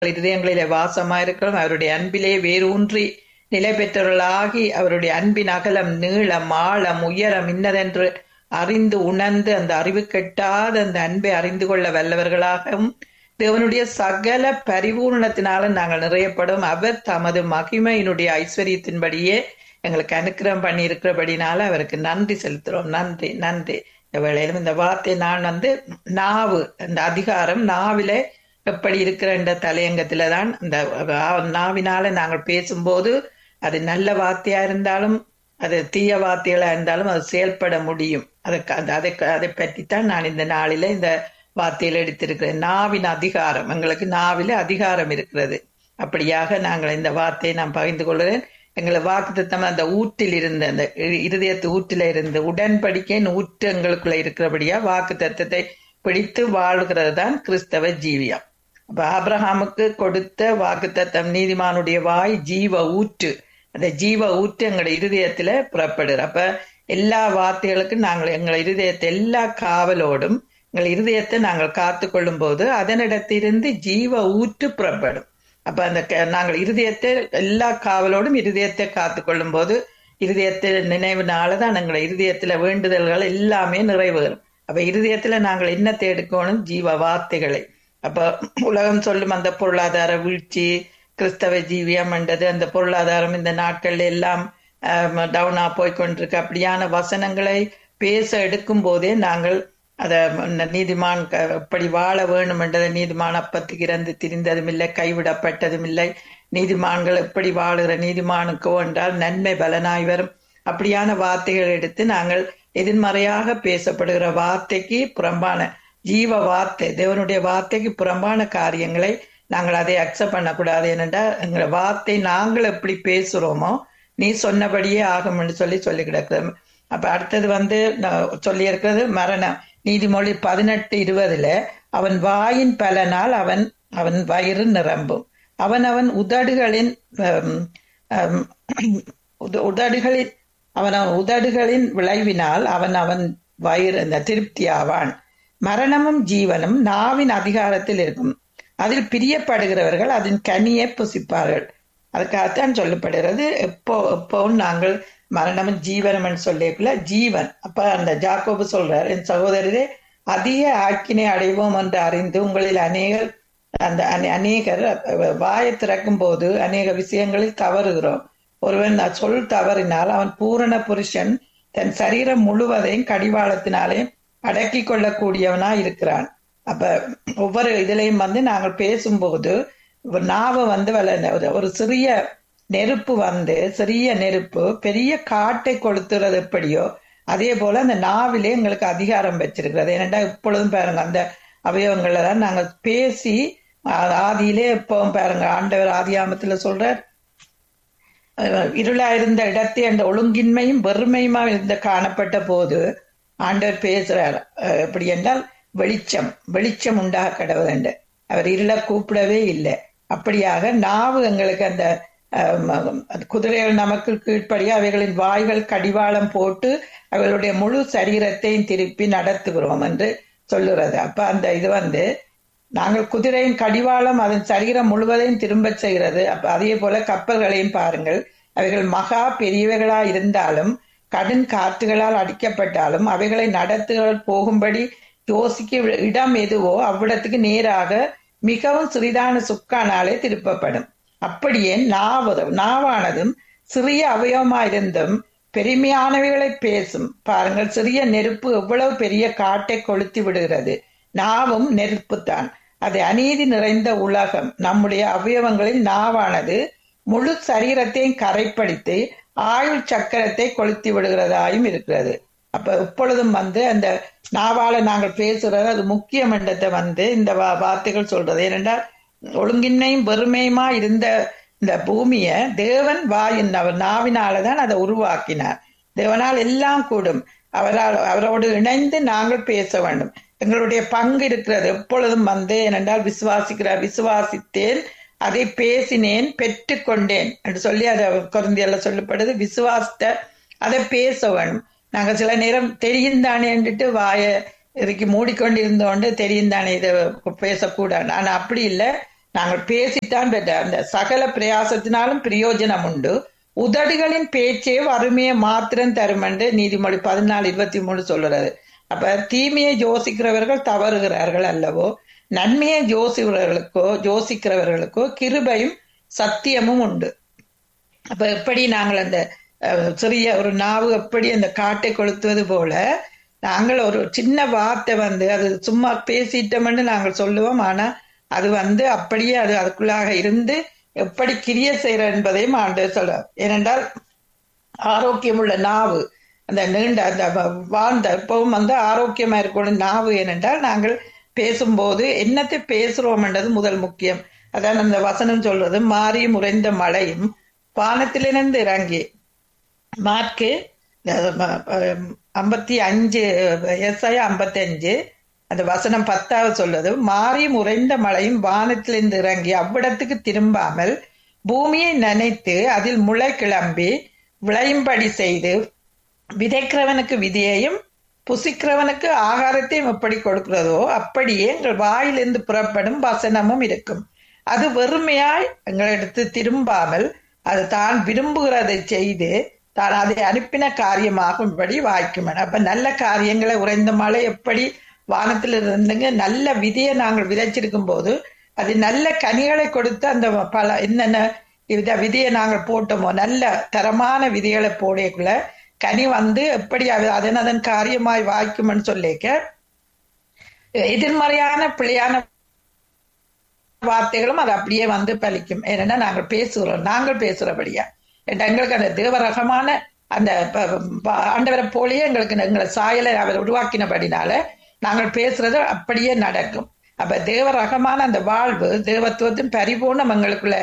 இருதயங்களிலே வாசமாயிருக்கிறோம் அவருடைய அன்பிலே வேரூன்றி நிலை பெற்றவர்களாகி அவருடைய அன்பின் அகலம் நீளம் ஆழம் உயரம் இன்னதென்று அறிந்து உணர்ந்து அந்த அறிவு கெட்டாத அந்த அன்பை அறிந்து கொள்ள வல்லவர்களாகவும் தேவனுடைய சகல பரிபூர்ணத்தினாலும் நாங்கள் நிறையப்படும் அவர் தமது மகிமையினுடைய ஐஸ்வர்யத்தின்படியே எங்களுக்கு அனுக்கிரம் பண்ணி இருக்கிறபடினால அவருக்கு நன்றி செலுத்துறோம் நன்றி நன்றி இந்த வேளையிலும் இந்த வார்த்தை நான் வந்து நாவு அந்த அதிகாரம் நாவில எப்படி இருக்கிற இந்த தலையங்கத்துல தான் இந்த நாவினால நாங்கள் பேசும்போது அது நல்ல வார்த்தையா இருந்தாலும் அது தீய வார்த்தைகளா இருந்தாலும் அது செயல்பட முடியும் அதுக்கு அதை அதை பற்றித்தான் நான் இந்த நாளில இந்த வார்த்தையில எடுத்திருக்கிறேன் நாவின் அதிகாரம் எங்களுக்கு நாவில அதிகாரம் இருக்கிறது அப்படியாக நாங்கள் இந்த வார்த்தையை நான் பகிர்ந்து கொள்கிறேன் எங்களை வாக்குத்தத்தம் அந்த ஊற்றில் இருந்த அந்த இருதயத்து ஊற்றில இருந்து உடன்படிக்கையின் ஊற்று எங்களுக்குள்ள இருக்கிறபடியா வாக்கு தத்துவத்தை பிடித்து வாழ்கிறது தான் கிறிஸ்தவ ஜீவியம் அப்ப ஆப்ரஹாமுக்கு கொடுத்த வாக்கு தத்தம் நீதிமானுடைய வாய் ஜீவ ஊற்று அந்த ஜீவ ஊற்று எங்களுடைய இருதயத்துல புறப்படுற அப்ப எல்லா வார்த்தைகளுக்கும் நாங்கள் எங்கள் இருதயத்தை எல்லா காவலோடும் எங்கள் இருதயத்தை நாங்கள் காத்து கொள்ளும் போது அதனிடத்திலிருந்து ஜீவ ஊற்று புறப்படும் அப்ப அந்த நாங்கள் இருதயத்தை எல்லா காவலோடும் இருதயத்தை காத்து கொள்ளும் போது இருதயத்தை நினைவுனாலதான் எங்களை இருதயத்துல வேண்டுதல்கள் எல்லாமே நிறைவேறும் அப்ப இருதயத்துல நாங்கள் என்ன தேடுக்கணும் ஜீவ வார்த்தைகளை அப்ப உலகம் சொல்லும் அந்த பொருளாதார வீழ்ச்சி கிறிஸ்தவ ஜீவியம் என்றது அந்த பொருளாதாரம் இந்த நாட்கள்ல எல்லாம் டவுனா போய்கொண்டிருக்கு அப்படியான வசனங்களை பேச எடுக்கும் போதே நாங்கள் அத நீதிமான் எப்படி வாழ வேணும் என்றதை நீதிமான் அப்பத்துக்கு இறந்து திரிந்ததும் இல்லை கைவிடப்பட்டதும் இல்லை நீதிமான்கள் எப்படி வாழுகிற நீதிமானுக்கோ என்றால் நன்மை பலனாய் வரும் அப்படியான வார்த்தைகள் எடுத்து நாங்கள் எதிர்மறையாக பேசப்படுகிற வார்த்தைக்கு புறம்பான ஜீவ வார்த்தை தேவனுடைய வார்த்தைக்கு புறம்பான காரியங்களை நாங்கள் அதை அக்செப்ட் பண்ணக்கூடாது ஏனென்றால் எங்களை வார்த்தை நாங்கள் எப்படி பேசுறோமோ நீ சொன்னபடியே ஆகும்னு சொல்லி சொல்லி கிடக்குது அப்ப அடுத்தது வந்து சொல்லி இருக்கிறது மரணம் நீதிமொழி பதினெட்டு இருபதுல அவன் வாயின் பலனால் அவன் அவன் வயிறு நிரம்பும் அவன் அவன் உதடுகளின் உதடுகளின் அவன் உதடுகளின் விளைவினால் அவன் அவன் வயிறு அந்த திருப்தி ஆவான் மரணமும் ஜீவனும் நாவின் அதிகாரத்தில் இருக்கும் அதில் பிரியப்படுகிறவர்கள் அதன் கனியை புசிப்பார்கள் அதுக்காகத்தான் சொல்லப்படுகிறது எப்போ எப்போவும் நாங்கள் மரணமும் ஜீவனம் சொல்லியக்குள்ள ஜீவன் அப்ப அந்த ஜாக்கோபு சொல்றார் என் சகோதரரே அதிக ஆக்கினை அடைவோம் என்று அறிந்து உங்களில் அநேகர் அந்த அநேகர் வாயை திறக்கும் போது அநேக விஷயங்களில் தவறுகிறோம் ஒருவன் சொல் தவறினால் அவன் பூரண புருஷன் தன் சரீரம் முழுவதையும் கடிவாளத்தினாலே அடக்கி கொள்ளக்கூடியவனா இருக்கிறான் அப்ப ஒவ்வொரு இதுலயும் வந்து நாங்கள் பேசும்போது நாவை வந்து ஒரு சிறிய நெருப்பு வந்து சிறிய நெருப்பு பெரிய காட்டை கொளுத்துறது எப்படியோ அதே போல அந்த நாவிலே எங்களுக்கு அதிகாரம் வச்சிருக்கிறது ஏனென்றா இப்பொழுதும் பாருங்க அந்த அவயவங்கள்ல தான் நாங்கள் பேசி ஆதியிலே எப்பவும் பாருங்க ஆண்டவர் ஆதியாமத்துல சொல்றார் இருளா இருந்த இடத்தை அந்த ஒழுங்கின்மையும் வெறுமையுமா இருந்த காணப்பட்ட போது ஆண்டவர் பேசுறார் எப்படி என்றால் வெளிச்சம் வெளிச்சம் உண்டாக கடவுள் அவர் இருள கூப்பிடவே இல்லை அப்படியாக நாவு எங்களுக்கு அந்த குதிரைகள் நமக்கு கீழ்ப்படியா அவைகளின் வாய்கள் கடிவாளம் போட்டு அவர்களுடைய முழு சரீரத்தையும் திருப்பி நடத்துகிறோம் என்று சொல்லுறது அப்ப அந்த இது வந்து நாங்கள் குதிரையின் கடிவாளம் அதன் சரீரம் முழுவதையும் திரும்ப செய்கிறது அப்ப அதே போல கப்பல்களையும் பாருங்கள் அவைகள் மகா பெரியவைகளா இருந்தாலும் கடும் காற்றுகளால் அடிக்கப்பட்டாலும் அவைகளை நடத்துகள் போகும்படி யோசிக்க இடம் எதுவோ அவ்விடத்துக்கு நேராக மிகவும் சிறிதான சுக்கானாலே திருப்பப்படும் அப்படியே நாவது நாவானதும் சிறிய அவயவமாயிருந்தும் பெருமையானவைகளை பேசும் பாருங்கள் சிறிய நெருப்பு எவ்வளவு பெரிய காட்டை கொளுத்தி விடுகிறது நாவும் நெருப்புத்தான் அது அநீதி நிறைந்த உலகம் நம்முடைய அவயவங்களில் நாவானது முழு சரீரத்தையும் கரைப்படுத்தி ஆயுள் சக்கரத்தை கொளுத்தி விடுகிறதாயும் இருக்கிறது அப்ப இப்பொழுதும் வந்து அந்த நாவால நாங்கள் பேசுறது அது முக்கிய மண்டத்தை வந்து இந்த வார்த்தைகள் சொல்றது ஏனென்றால் ஒழுங்கின்மையும் வெறுமையுமா இருந்த இந்த பூமிய தேவன் வாயின் அவர் நாவினாலதான் அதை உருவாக்கினார் தேவனால் எல்லாம் கூடும் அவரால் அவரோடு இணைந்து நாங்கள் பேச வேண்டும் எங்களுடைய பங்கு இருக்கிறது எப்பொழுதும் வந்து ஏனென்றால் விசுவாசிக்கிறார் விசுவாசித்தேன் அதை பேசினேன் பெற்றுக்கொண்டேன் என்று சொல்லி அதை குழந்தையல்ல சொல்லப்படுது விசுவாசத்தை அதை பேச வேணும் நாங்க சில நேரம் தெரியும் தானேன்ட்டு வாய இறுக்கி மூடிக்கொண்டு இருந்தோண்டு தெரியும் தானே இதை பேசக்கூடாது ஆனா அப்படி இல்லை நாங்கள் பேசித்தான் பெற்ற அந்த சகல பிரயாசத்தினாலும் பிரயோஜனம் உண்டு உதடுகளின் பேச்சே வறுமையை மாத்திரம் தரும் என்று நீதிமொழி பதினாலு இருபத்தி மூணு சொல்றது அப்ப தீமையை யோசிக்கிறவர்கள் தவறுகிறார்கள் அல்லவோ நன்மையை யோசிக்கிறவர்களுக்கோ யோசிக்கிறவர்களுக்கோ கிருபையும் சத்தியமும் உண்டு அப்ப எப்படி நாங்கள் அந்த அஹ், சிறிய ஒரு நாவு எப்படி அந்த காட்டை கொளுத்துவது போல நாங்கள் ஒரு சின்ன வார்த்தை வந்து அது சும்மா பேசிட்டோம்னு நாங்கள் சொல்லுவோம் ஆனா அது வந்து அப்படியே அது அதுக்குள்ளாக இருந்து எப்படி கிரிய செய்யற என்பதையும் ஆண்டு சொல்ல ஏனென்றால் ஆரோக்கியமுள்ள நாவு அந்த நீண்ட அந்த வ- வாழ்ந்த எப்பவும் வந்து ஆரோக்கியமா இருக்கணும் நாவு ஏனென்றால் நாங்கள் பேசும்போது என்னத்தை பேசுறோம்ன்றது முதல் முக்கியம் அதான் அந்த வசனம் சொல்றது மாறி முறைந்த மழையும் வானத்திலிருந்து இறங்கி மார்க்கு ஐம்பத்தி அஞ்சு எஸ்ஐ ஐம்பத்தி அஞ்சு அந்த வசனம் பத்தாவது சொல்லுது மாறி முறைந்த மழையும் வானத்திலிருந்து இறங்கி அவ்விடத்துக்கு திரும்பாமல் பூமியை நனைத்து அதில் முளை கிளம்பி விளையும்படி செய்து விதைக்கிறவனுக்கு விதையையும் புசிக்கிறவனுக்கு ஆகாரத்தையும் எப்படி கொடுக்கிறதோ அப்படியே எங்கள் வாயிலிருந்து புறப்படும் வசனமும் இருக்கும் அது வெறுமையாய் எங்களிடத்து திரும்பாமல் அது தான் விரும்புகிறதை செய்து தான் அதை அனுப்பின காரியமாகும்படி வாய்க்கும் அப்ப நல்ல காரியங்களை உறைந்த மழை எப்படி வானத்தில் இருந்துங்க நல்ல விதையை நாங்கள் விதைச்சிருக்கும் போது அது நல்ல கனிகளை கொடுத்து அந்த பல என்னென்ன வித விதையை நாங்கள் போட்டோமோ நல்ல தரமான விதைகளை போடக்குள்ள கனி வந்து எப்படி அது அதன் அதன் காரியமாய் வாய்க்கும்னு சொல்லிக்க எதிர்மறையான பிழையான வார்த்தைகளும் அது அப்படியே வந்து பலிக்கும் ஏன்னா நாங்கள் பேசுகிறோம் நாங்கள் பேசுறபடியா ஏன்னா எங்களுக்கு அந்த தேவரகமான அந்த ப- ப- ஆண்டவரை போலயே எங்களுக்கு எங்களை சாயலை அவர் உருவாக்கினபடினால நாங்கள் பேசுறது அப்படியே நடக்கும் அப்ப தேவரகமான அந்த வாழ்வு தேவத்துவத்தின் பரிபூர்ணம் எங்களுக்குள்ள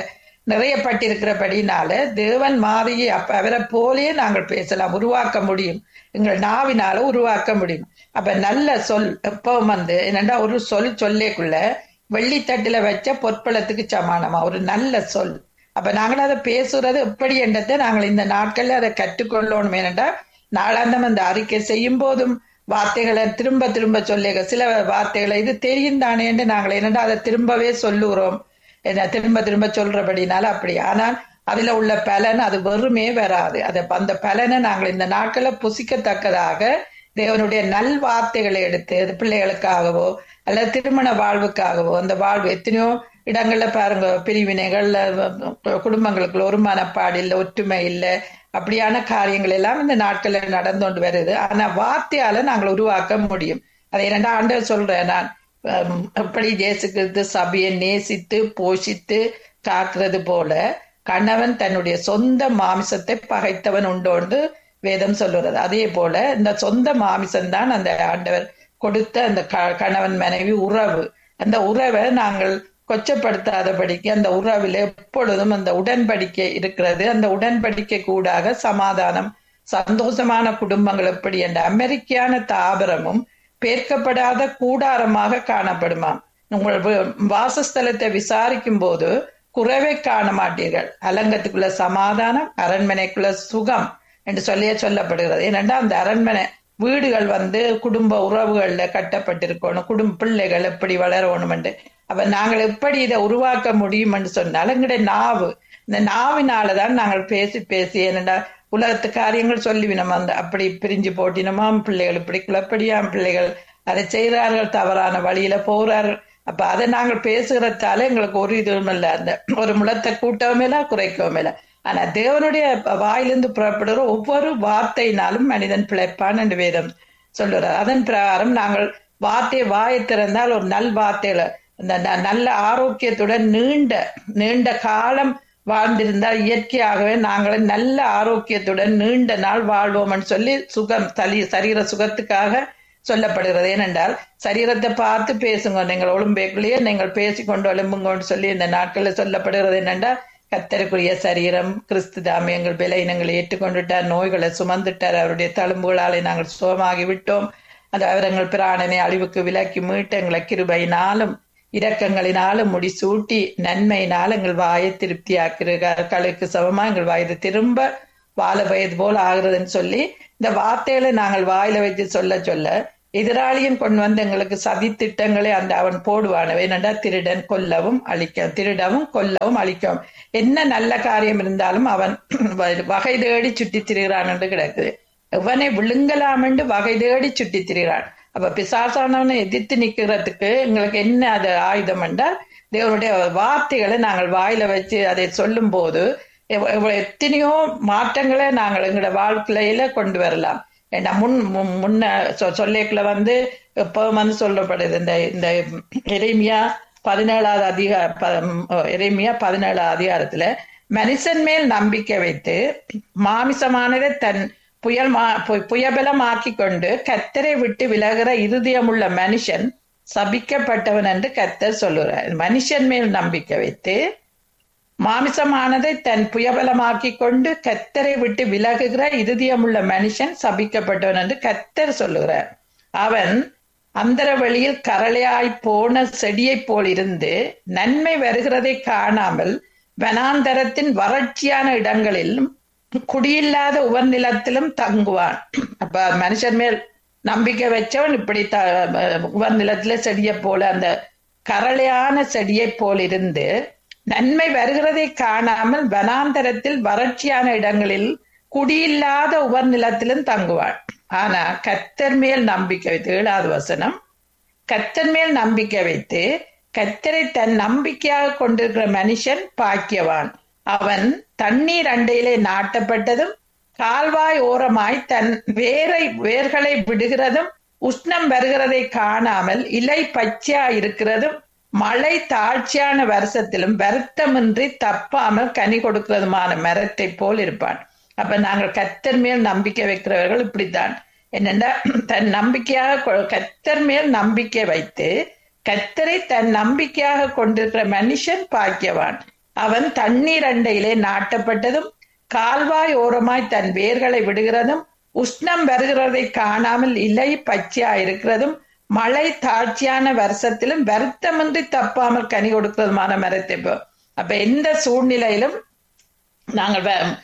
நிறையப்பட்டிருக்கிறபடினால தேவன் மாதிரியை அப்ப அவரை போலயே நாங்கள் பேசலாம் உருவாக்க முடியும் எங்கள் நாவினால உருவாக்க முடியும் அப்ப நல்ல சொல் எப்பவும் வந்து என்னண்டா ஒரு சொல் சொல்லேக்குள்ள வெள்ளித்தட்டுல வச்ச பொற்பளத்துக்கு சமானமா ஒரு நல்ல சொல் அப்ப நாங்கள் அதை பேசுறது எப்படி என்றதை நாங்கள் இந்த நாட்கள்ல அதை கற்றுக்கொள்ளணும் ஏனென்றா நாளாந்தம் அந்த அறிக்கை செய்யும் போதும் வார்த்தைகளை திரும்ப திரும்ப சொல்லுக சில வார்த்தைகளை இது தெரியும் தானே என்று நாங்கள் என்னடா அதை திரும்பவே சொல்லுகிறோம் என்ன திரும்ப திரும்ப சொல்றபடினால அப்படி ஆனால் அதுல உள்ள பலன் அது வெறுமே வராது அது அந்த பலனை நாங்கள் இந்த நாட்களை புசிக்கத்தக்கதாக தேவனுடைய நல் வார்த்தைகளை எடுத்து அது பிள்ளைகளுக்காகவோ அல்லது திருமண வாழ்வுக்காகவோ அந்த வாழ்வு எத்தனையோ இடங்கள்ல பாருங்க பிரிவினைகள் குடும்பங்களுக்குள்ள ஒரு மனப்பாடு இல்லை ஒற்றுமை இல்லை அப்படியான காரியங்கள் எல்லாம் இந்த நாட்கள்ல நடந்து கொண்டு வருது ஆனா வார்த்தையால நாங்கள் உருவாக்க முடியும் அதை இரண்டா ஆண்டு சொல்றேன் நான் ஹம், எப்படி இயேசு கிறிஸ்து சபையை நேசித்து போஷித்து காக்கிறது போல கணவன் தன்னுடைய சொந்த மாமிசத்தை பகைத்தவன் உண்டோண்டு வேதம் சொல்லுறது அதே போல இந்த சொந்த மாமிசம் தான் அந்த ஆண்டவர் கொடுத்த அந்த க- கணவன் மனைவி உறவு அந்த உறவை நாங்கள் கொச்சப்படுத்தாதபடிக்கு அந்த உறவில் எப்பொழுதும் அந்த உடன்படிக்கை இருக்கிறது அந்த உடன்படிக்கை கூடாக சமாதானம் சந்தோஷமான குடும்பங்கள் எப்படி என்ற அமெரிக்கான தாபரமும் பேர்க்கப்படாத கூடாரமாக காணப்படுமாம் உங்கள் வி- வாசஸ்தலத்தை விசாரிக்கும் போது குறைவை காண மாட்டீர்கள் அலங்கத்துக்குள்ள சமாதானம் அரண்மனைக்குள்ள சுகம் என்று சொல்லியே சொல்லப்படுகிறது ஏனென்றா அந்த அரண்மனை வீடுகள் வந்து குடும்ப உறவுகள்ல கட்டப்பட்டிருக்கணும் குடும்ப பிள்ளைகள் எப்படி வளரணும் என்று அப்ப நாங்கள் எப்படி இதை உருவாக்க முடியும் என்று சொன்னால் எங்களுடைய நாவு இந்த நாவினாலதான் நாங்கள் பேசி பேசி என்னடா உலகத்து காரியங்கள் சொல்லிவினோம் அந்த அப்படி பிரிஞ்சு போட்டினோமாம் பிள்ளைகள் இப்படி குழப்படியாம் பிள்ளைகள் அதை செய்கிறார்கள் தவறான வழியில போறார்கள் அப்ப அதை நாங்கள் பேசுகிறதால எங்களுக்கு ஒரு இதுவும் இல்லை அந்த ஒரு முளத்தை கூட்டவும் இல்லை குறைக்கவும் இல்லை ஆனா தேவனுடைய வாயிலிருந்து புறப்படுகிற ஒவ்வொரு வார்த்தையினாலும் மனிதன் பிழைப்பான் என்று வேதம் சொல்லுறார் அதன் பிரகாரம் நாங்கள் வார்த்தை வாயை திறந்தால் ஒரு நல் வார்த்தையில இந்த ந- நல்ல ஆரோக்கியத்துடன் நீண்ட நீண்ட காலம் வாழ்ந்திருந்தால் இயற்கையாகவே நாங்கள் நல்ல ஆரோக்கியத்துடன் நீண்ட நாள் வாழ்வோம்னு சொல்லி சுகம் தலி சரீர சுகத்துக்காக சொல்லப்படுகிறது ஏனென்றால் சரீரத்தை பார்த்து பேசுங்க நீங்கள் ஒழும்பேக்குள்ளேயே நீங்கள் பேசிக்கொண்டு எழும்புங்கன்னு சொல்லி இந்த நாட்களில் சொல்லப்படுகிறது என்னென்றால் கத்தருக்குரிய சரீரம் கிறிஸ்து தாமே எங்கள் விலையினங்களை ஏற்றுக்கொண்டுட்டார் நோய்களை சுமந்துட்டார் அவருடைய தழும்புகளாலே நாங்கள் சுகமாகி விட்டோம் அது அவர் எங்கள் பிராணனை அழிவுக்கு விலக்கி மீட்டு எங்களை கிருபையினாலும் இரக்கங்களினாலும் முடிசூட்டி நன்மையினால் எங்கள் வாயை திருப்தியாக்கிறார் களுக்கு சமமா எங்கள் வயது திரும்ப வாழ வயது போல் ஆகுறதுன்னு சொல்லி இந்த வார்த்தைகளை நாங்கள் வாயில வச்சு சொல்ல சொல்ல எதிராளியும் கொண்டு வந்து எங்களுக்கு சதி திட்டங்களை அந்த அவன் போடுவான் ஏனென்றா திருடன் கொல்லவும் அழிக்க திருடவும் கொல்லவும் அழிக்கவும் என்ன நல்ல காரியம் இருந்தாலும் அவன் வகை தேடி சுற்றி திரிகிறான் என்று கிடக்குது எவனை விழுங்கலாம் என்று வகை தேடி சுற்றி திரிகிறான் அப்ப பிசாசானவனை எதிர்த்து நிக்கிறதுக்கு எங்களுக்கு என்ன அது ஆயுதம் என்றால் தேவனுடைய வார்த்தைகளை நாங்கள் வாயில வச்சு அதை சொல்லும் போது எத்தனையோ மாற்றங்களை நாங்கள் எங்களோட வாழ்க்கையில கொண்டு வரலாம் ஏன்னா முன் முன்ன சொல்லேக்குள்ள வந்து இப்போ வந்து சொல்லப்படுது இந்த இந்த எரேமியா பதினேழாவது அதிகார எரேமியா ஏழாவது அதிகாரத்துல மனுஷன் மேல் நம்பிக்கை வைத்து மாமிசமானதை தன் புயல் மா புயபலமாக்கி கொண்டு கத்தரை விட்டு விலகிற இருதயமுள்ள மனுஷன் சபிக்கப்பட்டவன் என்று கத்தர் சொல்லுறார் மனுஷன் மேல் நம்பிக்கை வைத்து மாமிசமானதை தன் புயபலமாக்கி கொண்டு கத்தரை விட்டு விலகுகிற இருதயமுள்ள மனுஷன் சபிக்கப்பட்டவன் என்று கத்தர் சொல்லுகிறார் அவன் அந்தர வழியில் கரளையாய் போன செடியைப் போல் இருந்து நன்மை வருகிறதை காணாமல் வனாந்தரத்தின் வறட்சியான இடங்களிலும் குடியில்லாத உவர்நிலத்திலும் தங்குவான் அப்ப மனுஷன் மேல் நம்பிக்கை வச்சவன் இப்படி த உவர்நிலத்துல செடியை போல அந்த கரளையான செடியை போல் இருந்து நன்மை வருகிறதை காணாமல் வனாந்தரத்தில் வறட்சியான இடங்களில் குடியில்லாத உவர்நிலத்திலும் தங்குவாள் ஆனா கத்தர் மேல் நம்பிக்கை வைத்து ஏழாவது வசனம் கத்தர் மேல் நம்பிக்கை வைத்து கத்தரை தன் நம்பிக்கையாக கொண்டிருக்கிற மனுஷன் பாக்கியவான் அவன் தண்ணீர் அண்டையிலே நாட்டப்பட்டதும் கால்வாய் ஓரமாய் தன் வேரை வேர்களை விடுகிறதும் உஷ்ணம் வருகிறதை காணாமல் இலை பச்சையா இருக்கிறதும் மழை தாழ்ச்சியான வருஷத்திலும் வருத்தமின்றி தப்பாமல் கனி கொடுக்கிறதுமான மரத்தை போல் இருப்பான் அப்ப நாங்கள் கத்தர் மேல் நம்பிக்கை வைக்கிறவர்கள் இப்படித்தான் என்னென்னா தன் நம்பிக்கையாக கத்தர் மேல் நம்பிக்கை வைத்து கத்தரை தன் நம்பிக்கையாக கொண்டிருக்கிற மனுஷன் பாக்கியவான் அவன் தண்ணீர் அண்டையிலே நாட்டப்பட்டதும் கால்வாய் ஓரமாய் தன் வேர்களை விடுகிறதும் உஷ்ணம் வருகிறதை காணாமல் இலை பச்சையா இருக்கிறதும் மழை தாட்சியான வருஷத்திலும் வருத்தமின்றி தப்பாமல் கனி கொடுக்கிறதுமான மரத்தை அப்ப எந்த சூழ்நிலையிலும் நாங்கள்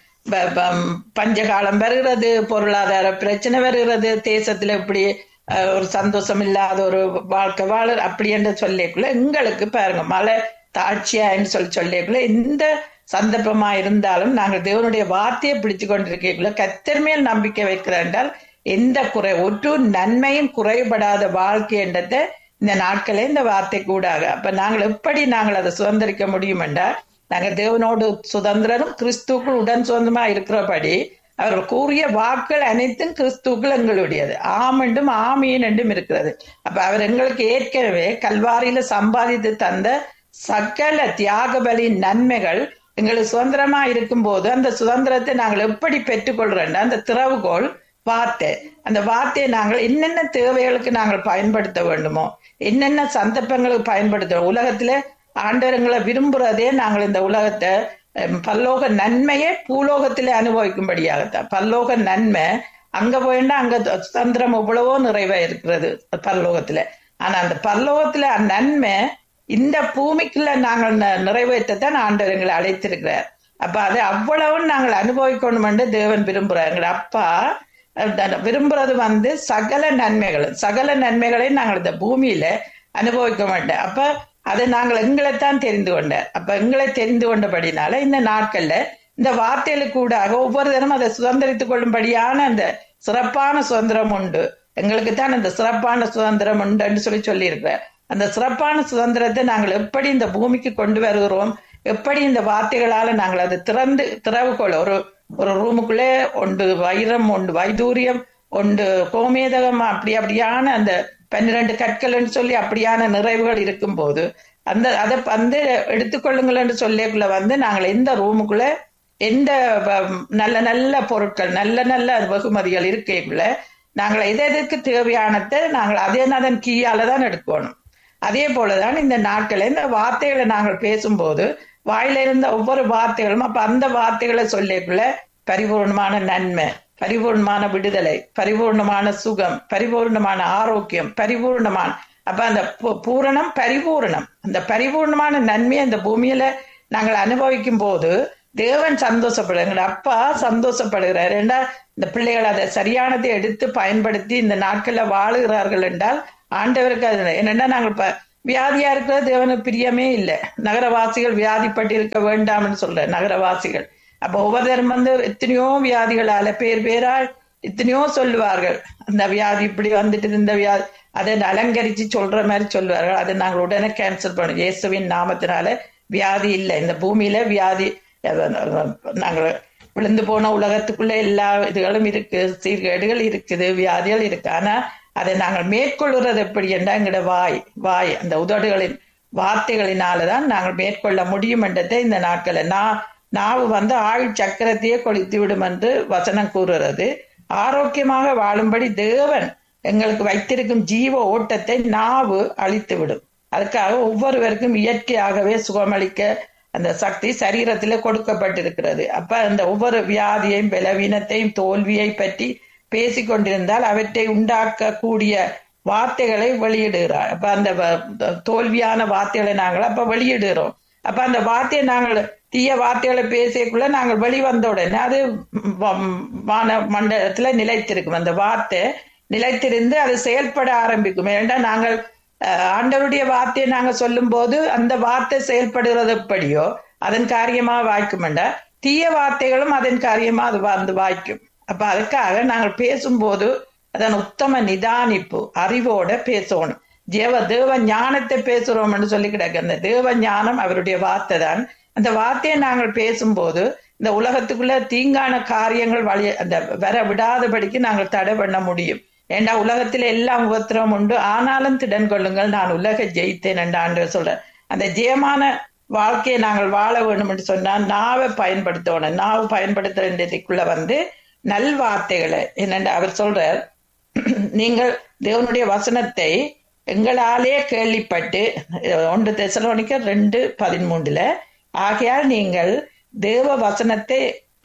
பஞ்சகாலம் வருகிறது பொருளாதார பிரச்சனை வருகிறது தேசத்துல இப்படி ஒரு சந்தோஷம் இல்லாத ஒரு வாழ்க்கை வாழ அப்படி என்று சொல்லிக்குள்ள எங்களுக்கு பாருங்க மழை தாட்சியான்னு சொல்லி சொல்லிக்குள்ள எந்த சந்தர்ப்பமா இருந்தாலும் நாங்கள் தேவனுடைய வார்த்தையை பிடிச்சு கொண்டிருக்கக்குள்ள கத்தர் மேல் நம்பிக்கை வைக்கிற என்றால் எந்த குறை ஒரு நன்மையும் குறைபடாத வாழ்க்கை என்றதை இந்த நாட்களே இந்த வார்த்தை கூடாக அப்ப நாங்கள் எப்படி நாங்கள் அதை சுதந்திரிக்க முடியும் என்றால் நாங்கள் தேவனோடு சுதந்திரரும் கிறிஸ்துக்குள் உடன் சொந்தமா இருக்கிறபடி அவர்கள் கூறிய வாக்குகள் அனைத்தும் கிறிஸ்துக்கள் எங்களுடையது ஆமெண்டும் ஆமீன் என்றும் இருக்கிறது அப்ப அவர் எங்களுக்கு ஏற்கனவே கல்வாரியில சம்பாதித்து தந்த சகல தியாக பலியின் நன்மைகள் எங்களுக்கு சுதந்திரமா இருக்கும் போது அந்த சுதந்திரத்தை நாங்கள் எப்படி பெற்றுக்கொள்றோம் அந்த திறவுகோள் வார்த்தை அந்த வார்த்தையை நாங்கள் என்னென்ன தேவைகளுக்கு நாங்கள் பயன்படுத்த வேண்டுமோ என்னென்ன சந்தர்ப்பங்களுக்கு பயன்படுத்த உலகத்துல ஆண்டவங்களை விரும்புறதே நாங்கள் இந்த உலகத்தை பல்லோக நன்மையை பூலோகத்திலே அனுபவிக்கும்படியாகத்தான் பல்லோக நன்மை அங்க போயிட்டா அங்க சுதந்திரம் எவ்வளவோ நிறைவா இருக்கிறது பல்லோகத்துல ஆனா அந்த பல்லோகத்துல நன்மை இந்த பூமிக்குள்ள நாங்கள் நிறைவேற்றத்தான் ஆண்டவர் எங்களை அழைத்திருக்கிறார் அப்ப அதை அவ்வளவும் நாங்கள் அனுபவிக்கணும் என்று தேவன் விரும்புறார் எங்க அப்பா விரும்புறது வந்து சகல நன்மைகள் சகல நன்மைகளை நாங்கள் இந்த பூமியில அனுபவிக்க மாட்டோம் அப்ப அதை நாங்கள் எங்களைத்தான் தெரிந்து கொண்டார் அப்ப எங்களை தெரிந்து கொண்டபடினால இந்த நாட்கள்ல இந்த வார்த்தைகளுக்கு கூடாக ஒவ்வொரு தினமும் அதை சுதந்திரித்துக் கொள்ளும்படியான அந்த சிறப்பான சுதந்திரம் உண்டு எங்களுக்கு தான் அந்த சிறப்பான சுதந்திரம் உண்டுன்னு சொல்லி சொல்லியிருக்கிறார் அந்த சிறப்பான சுதந்திரத்தை நாங்கள் எப்படி இந்த பூமிக்கு கொண்டு வருகிறோம் எப்படி இந்த வார்த்தைகளால நாங்கள் அதை திறந்து திறவுகோள் ஒரு ஒரு ரூமுக்குள்ளே ஒன்று வைரம் ஒன்று வைதூரியம் ஒன்று கோமேதகம் அப்படி அப்படியான அந்த பன்னிரண்டு கற்கள்னு சொல்லி அப்படியான நிறைவுகள் இருக்கும் போது அந்த அதை வந்து எடுத்துக்கொள்ளுங்கள் என்று சொல்லிக்குள்ள வந்து நாங்கள் எந்த ரூமுக்குள்ள எந்த நல்ல நல்ல பொருட்கள் நல்ல நல்ல வெகுமதிகள் இருக்கைக்குள்ள நாங்கள் எது எதுக்கு தேவையானதை நாங்கள் அதே அதன் கீயால தான் எடுக்கணும் அதே போலதான் இந்த நாட்கள் இந்த வார்த்தைகளை நாங்கள் பேசும்போது வாயில இருந்த ஒவ்வொரு வார்த்தைகளும் அப்ப அந்த வார்த்தைகளை சொல்லிக்குள்ள பரிபூர்ணமான நன்மை பரிபூர்ணமான விடுதலை பரிபூர்ணமான சுகம் பரிபூர்ணமான ஆரோக்கியம் பரிபூர்ணமான அப்ப அந்த பூரணம் பரிபூரணம் அந்த பரிபூர்ணமான நன்மையை அந்த பூமியில நாங்கள் அனுபவிக்கும் போது தேவன் சந்தோஷப்படுற எங்களோட அப்பா சந்தோஷப்படுகிறார் என்றால் இந்த பிள்ளைகள் அதை சரியானதை எடுத்து பயன்படுத்தி இந்த நாட்கள்ல வாழுகிறார்கள் என்றால் ஆண்டவருக்கு அது என்னென்னா நாங்கள் இப்ப வியாதியா இருக்கிற தேவனுக்கு பிரியமே இல்லை நகரவாசிகள் வியாதிப்பட்டு இருக்க வேண்டாம்னு சொல்ற நகரவாசிகள் அப்ப ஒவ்வொருத்தரும் வந்து எத்தனையோ வியாதிகளால பேர் பேரால் எத்தனையோ சொல்லுவார்கள் அந்த வியாதி இப்படி வந்துட்டு இந்த வியாதி அதை அலங்கரிச்சு சொல்ற மாதிரி சொல்லுவார்கள் அதை நாங்கள் உடனே கேன்சல் பண்ணோம் இயேசுவின் நாமத்தினால வியாதி இல்லை இந்த பூமியில வியாதி நாங்கள் விழுந்து போன உலகத்துக்குள்ள எல்லா இதுகளும் இருக்கு சீர்கேடுகள் இருக்குது வியாதிகள் இருக்கு ஆனா அதை நாங்கள் மேற்கொள்கிறது எப்படி என்றால் எங்களோட வாய் வாய் அந்த உதடுகளின் வார்த்தைகளினாலதான் நாங்கள் மேற்கொள்ள முடியும் என்றதை இந்த நாட்களை நான் நாவு வந்து ஆள் சக்கரத்தையே கொளித்து விடும் என்று வசனம் கூறுகிறது ஆரோக்கியமாக வாழும்படி தேவன் எங்களுக்கு வைத்திருக்கும் ஜீவ ஓட்டத்தை நாவு அழித்து விடும் அதுக்காக ஒவ்வொருவருக்கும் இயற்கையாகவே சுகமளிக்க அந்த சக்தி சரீரத்துல கொடுக்கப்பட்டிருக்கிறது அப்ப அந்த ஒவ்வொரு வியாதியையும் பலவீனத்தையும் தோல்வியை பற்றி பேசிக்கொண்டிருந்தால் அவற்றை உண்டாக்கக்கூடிய வார்த்தைகளை வெளியிடுகிறார் அப்ப அந்த தோல்வியான வார்த்தைகளை நாங்கள் அப்ப வெளியிடுகிறோம் அப்ப அந்த வார்த்தையை நாங்கள் தீய வார்த்தைகளை பேசியக்குள்ள நாங்கள் வெளிவந்த உடனே அது வான மண்டலத்துல நிலைத்திருக்கும் அந்த வார்த்தை நிலைத்திருந்து அது செயல்பட ஆரம்பிக்கும் ஏன்னா நாங்கள் ஆண்டவருடைய வார்த்தையை நாங்க சொல்லும் போது அந்த வார்த்தை செயல்படுகிறது எப்படியோ அதன் காரியமா வாய்க்குமெண்டா தீய வார்த்தைகளும் அதன் காரியமா அது வந்து வாய்க்கும் அப்ப அதுக்காக நாங்கள் பேசும்போது அதன் உத்தம நிதானிப்பு அறிவோட பேசணும் தேவ தேவ ஞானத்தை பேசுறோம்னு சொல்லி கிடக்கு அந்த தேவ ஞானம் அவருடைய வார்த்தை தான் அந்த வார்த்தையை நாங்கள் பேசும்போது இந்த உலகத்துக்குள்ள தீங்கான காரியங்கள் வழி அந்த வர விடாதபடிக்கு நாங்கள் தடை பண்ண முடியும் ஏண்டா உலகத்துல எல்லாம் உபத்திரம் உண்டு ஆனாலும் திடன் கொள்ளுங்கள் நான் உலக ஜெயித்தேன் என்ற ஆண்டு சொல்றேன் அந்த ஜெயமான வாழ்க்கையை நாங்கள் வாழ வேண்டும் என்று சொன்னால் நாவை பயன்படுத்தணும் நாவை பயன்படுத்துறதுக்குள்ள வந்து நல்வார்த்தைகளை என்னென்று அவர் சொல்றார் நீங்கள் தேவனுடைய வசனத்தை எங்களாலே கேள்விப்பட்டு ஒன்று தெசலோனிக்க ரெண்டு பதிமூன்றுல ஆகையால் நீங்கள் தேவ வசனத்தை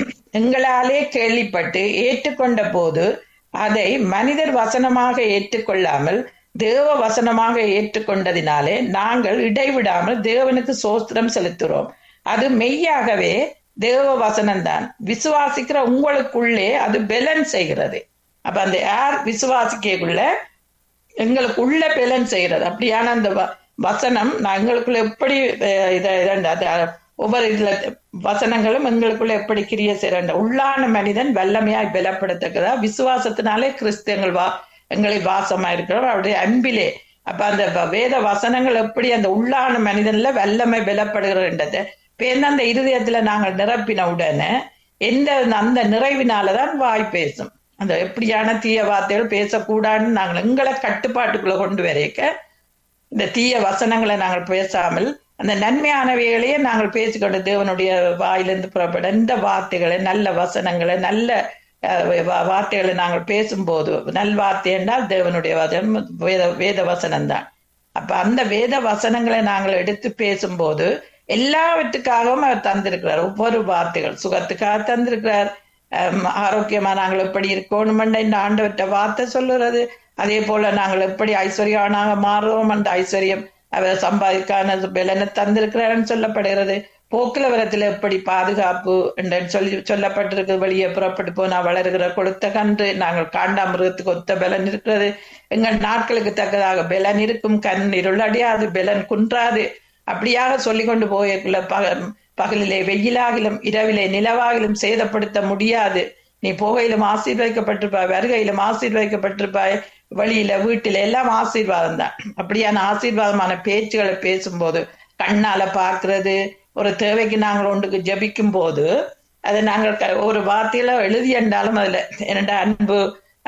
எங்களாலே கேள்விப்பட்டு ஏற்றுக்கொண்ட போது அதை மனிதர் வசனமாக ஏற்றுக்கொள்ளாமல் தேவ வசனமாக ஏற்றுக்கொண்டதினாலே நாங்கள் இடைவிடாமல் தேவனுக்கு சோஸ்திரம் செலுத்துகிறோம் அது மெய்யாகவே தேவ வசனம்தான் விசுவாசிக்கிற உங்களுக்குள்ளே அது பெலன் செய்கிறது அப்ப அந்த யார் விசுவாசிக்கக்குள்ள எங்களுக்கு உள்ள பெலன் செய்கிறது அப்படியான அந்த வசனம் நான் எங்களுக்குள்ள எப்படி இதை ஒவ்வொரு இதுல வசனங்களும் எங்களுக்குள்ள எப்படி கிரிய செய்யற உள்ளான மனிதன் வல்லமையாய் பலப்படுத்தக்கதா விசுவாசத்தினாலே கிறிஸ்தவங்கள் வா எங்களை வாசமா இருக்கிறோம் அவருடைய அன்பிலே அப்ப அந்த வேத வசனங்கள் எப்படி அந்த உள்ளான மனிதன்ல வல்லமை பலப்படுகிறன்றது பேர்ந்து அந்த இருதயத்துல நாங்கள் நிரப்பின உடனே எந்த அந்த நிறைவினாலதான் வாய் பேசும் அந்த எப்படியான தீய வார்த்தைகள் பேசக்கூடாதுன்னு நாங்கள் எங்களை கட்டுப்பாட்டுக்குள்ள கொண்டு வரைக்க இந்த தீய வசனங்களை நாங்கள் பேசாமல் அந்த நன்மையானவைகளையே நாங்கள் பேசிக்கொண்டு தேவனுடைய வாயிலிருந்து புறப்பட இந்த வார்த்தைகளை நல்ல வசனங்களை நல்ல வார்த்தைகளை நாங்கள் பேசும்போது நல் வார்த்தை என்றால் தேவனுடைய வசனம் வேத வேத வசனம் தான் அப்ப அந்த வேத வசனங்களை நாங்கள் எடுத்து பேசும்போது எல்லாவற்றுக்காகவும் அவர் தந்திருக்கிறார் ஒவ்வொரு வார்த்தைகள் சுகத்துக்காக தந்திருக்கிறார் ஆரோக்கியமா நாங்கள் எப்படி இருக்கணும் இந்த ஆண்டவற்ற வார்த்தை சொல்லுறது அதே போல நாங்கள் எப்படி ஐஸ்வர்யானாக மாறுவோம் அந்த ஐஸ்வர்யம் அவர் சம்பாதிக்கான பலனை தந்திருக்கிறார்னு சொல்லப்படுகிறது போக்குவரத்துல எப்படி பாதுகாப்பு என்று சொல்லி சொல்லப்பட்டிருக்கு வெளியே புறப்பட்டு போனா வளர்கிற கொடுத்த கன்று நாங்கள் காண்டாமிருகத்துக்கு ஒத்த பலன் இருக்கிறது எங்கள் நாட்களுக்கு தக்கதாக பலன் இருக்கும் கண் இருளடியாது பலன் குன்றாது அப்படியாக சொல்லி கொண்டு போயக்குள்ள பக பகலிலே வெயிலாகிலும் இரவிலே நிலவாகிலும் சேதப்படுத்த முடியாது நீ போகையிலும் ஆசீர்வதிக்கப்பட்டிருப்பாய் வருகையிலும் ஆசீர்வதிக்கப்பட்டிருப்பாய் வழியில வீட்டில எல்லாம் ஆசீர்வாதம் தான் அப்படியான ஆசீர்வாதமான பேச்சுகளை பேசும்போது கண்ணால பார்க்கிறது ஒரு தேவைக்கு நாங்கள் ஒன்றுக்கு ஜபிக்கும் போது அதை நாங்கள் ஒரு வார்த்தையில எழுதி என்றாலும் அதுல என்னடா அன்பு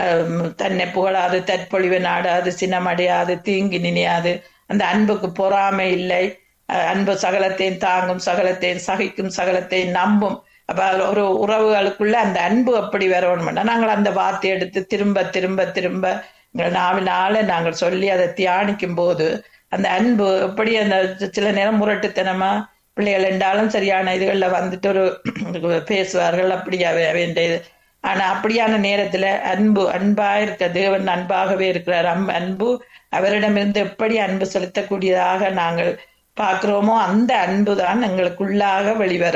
தன்னை புகழாது தற்பொழிவு நாடாது சினமடையாது தீங்கி நினையாது அந்த அன்புக்கு பொறாமை இல்லை அன்பு சகலத்தையும் தாங்கும் சகலத்தையும் சகிக்கும் சகலத்தையும் நம்பும் அப்ப ஒரு உறவுகளுக்குள்ள அந்த அன்பு அப்படி வரணும்னா நாங்கள் அந்த வார்த்தை எடுத்து திரும்ப திரும்ப திரும்ப எங்கள் நாவினால நாங்கள் சொல்லி அதை தியானிக்கும் போது அந்த அன்பு எப்படி அந்த சில நேரம் முரட்டுத்தனமா பிள்ளைகள் என்றாலும் சரியான இதுகள்ல வந்துட்டு ஒரு பேசுவார்கள் அப்படியா வேண்டியது ஆனா அப்படியான நேரத்துல அன்பு அன்பா இருக்க தேவன் அன்பாகவே இருக்கிறார் அம் அன்பு அவரிடமிருந்து எப்படி அன்பு செலுத்தக்கூடியதாக நாங்கள் பார்க்கிறோமோ அந்த அன்பு தான் எங்களுக்குள்ளாக வெளிவரும்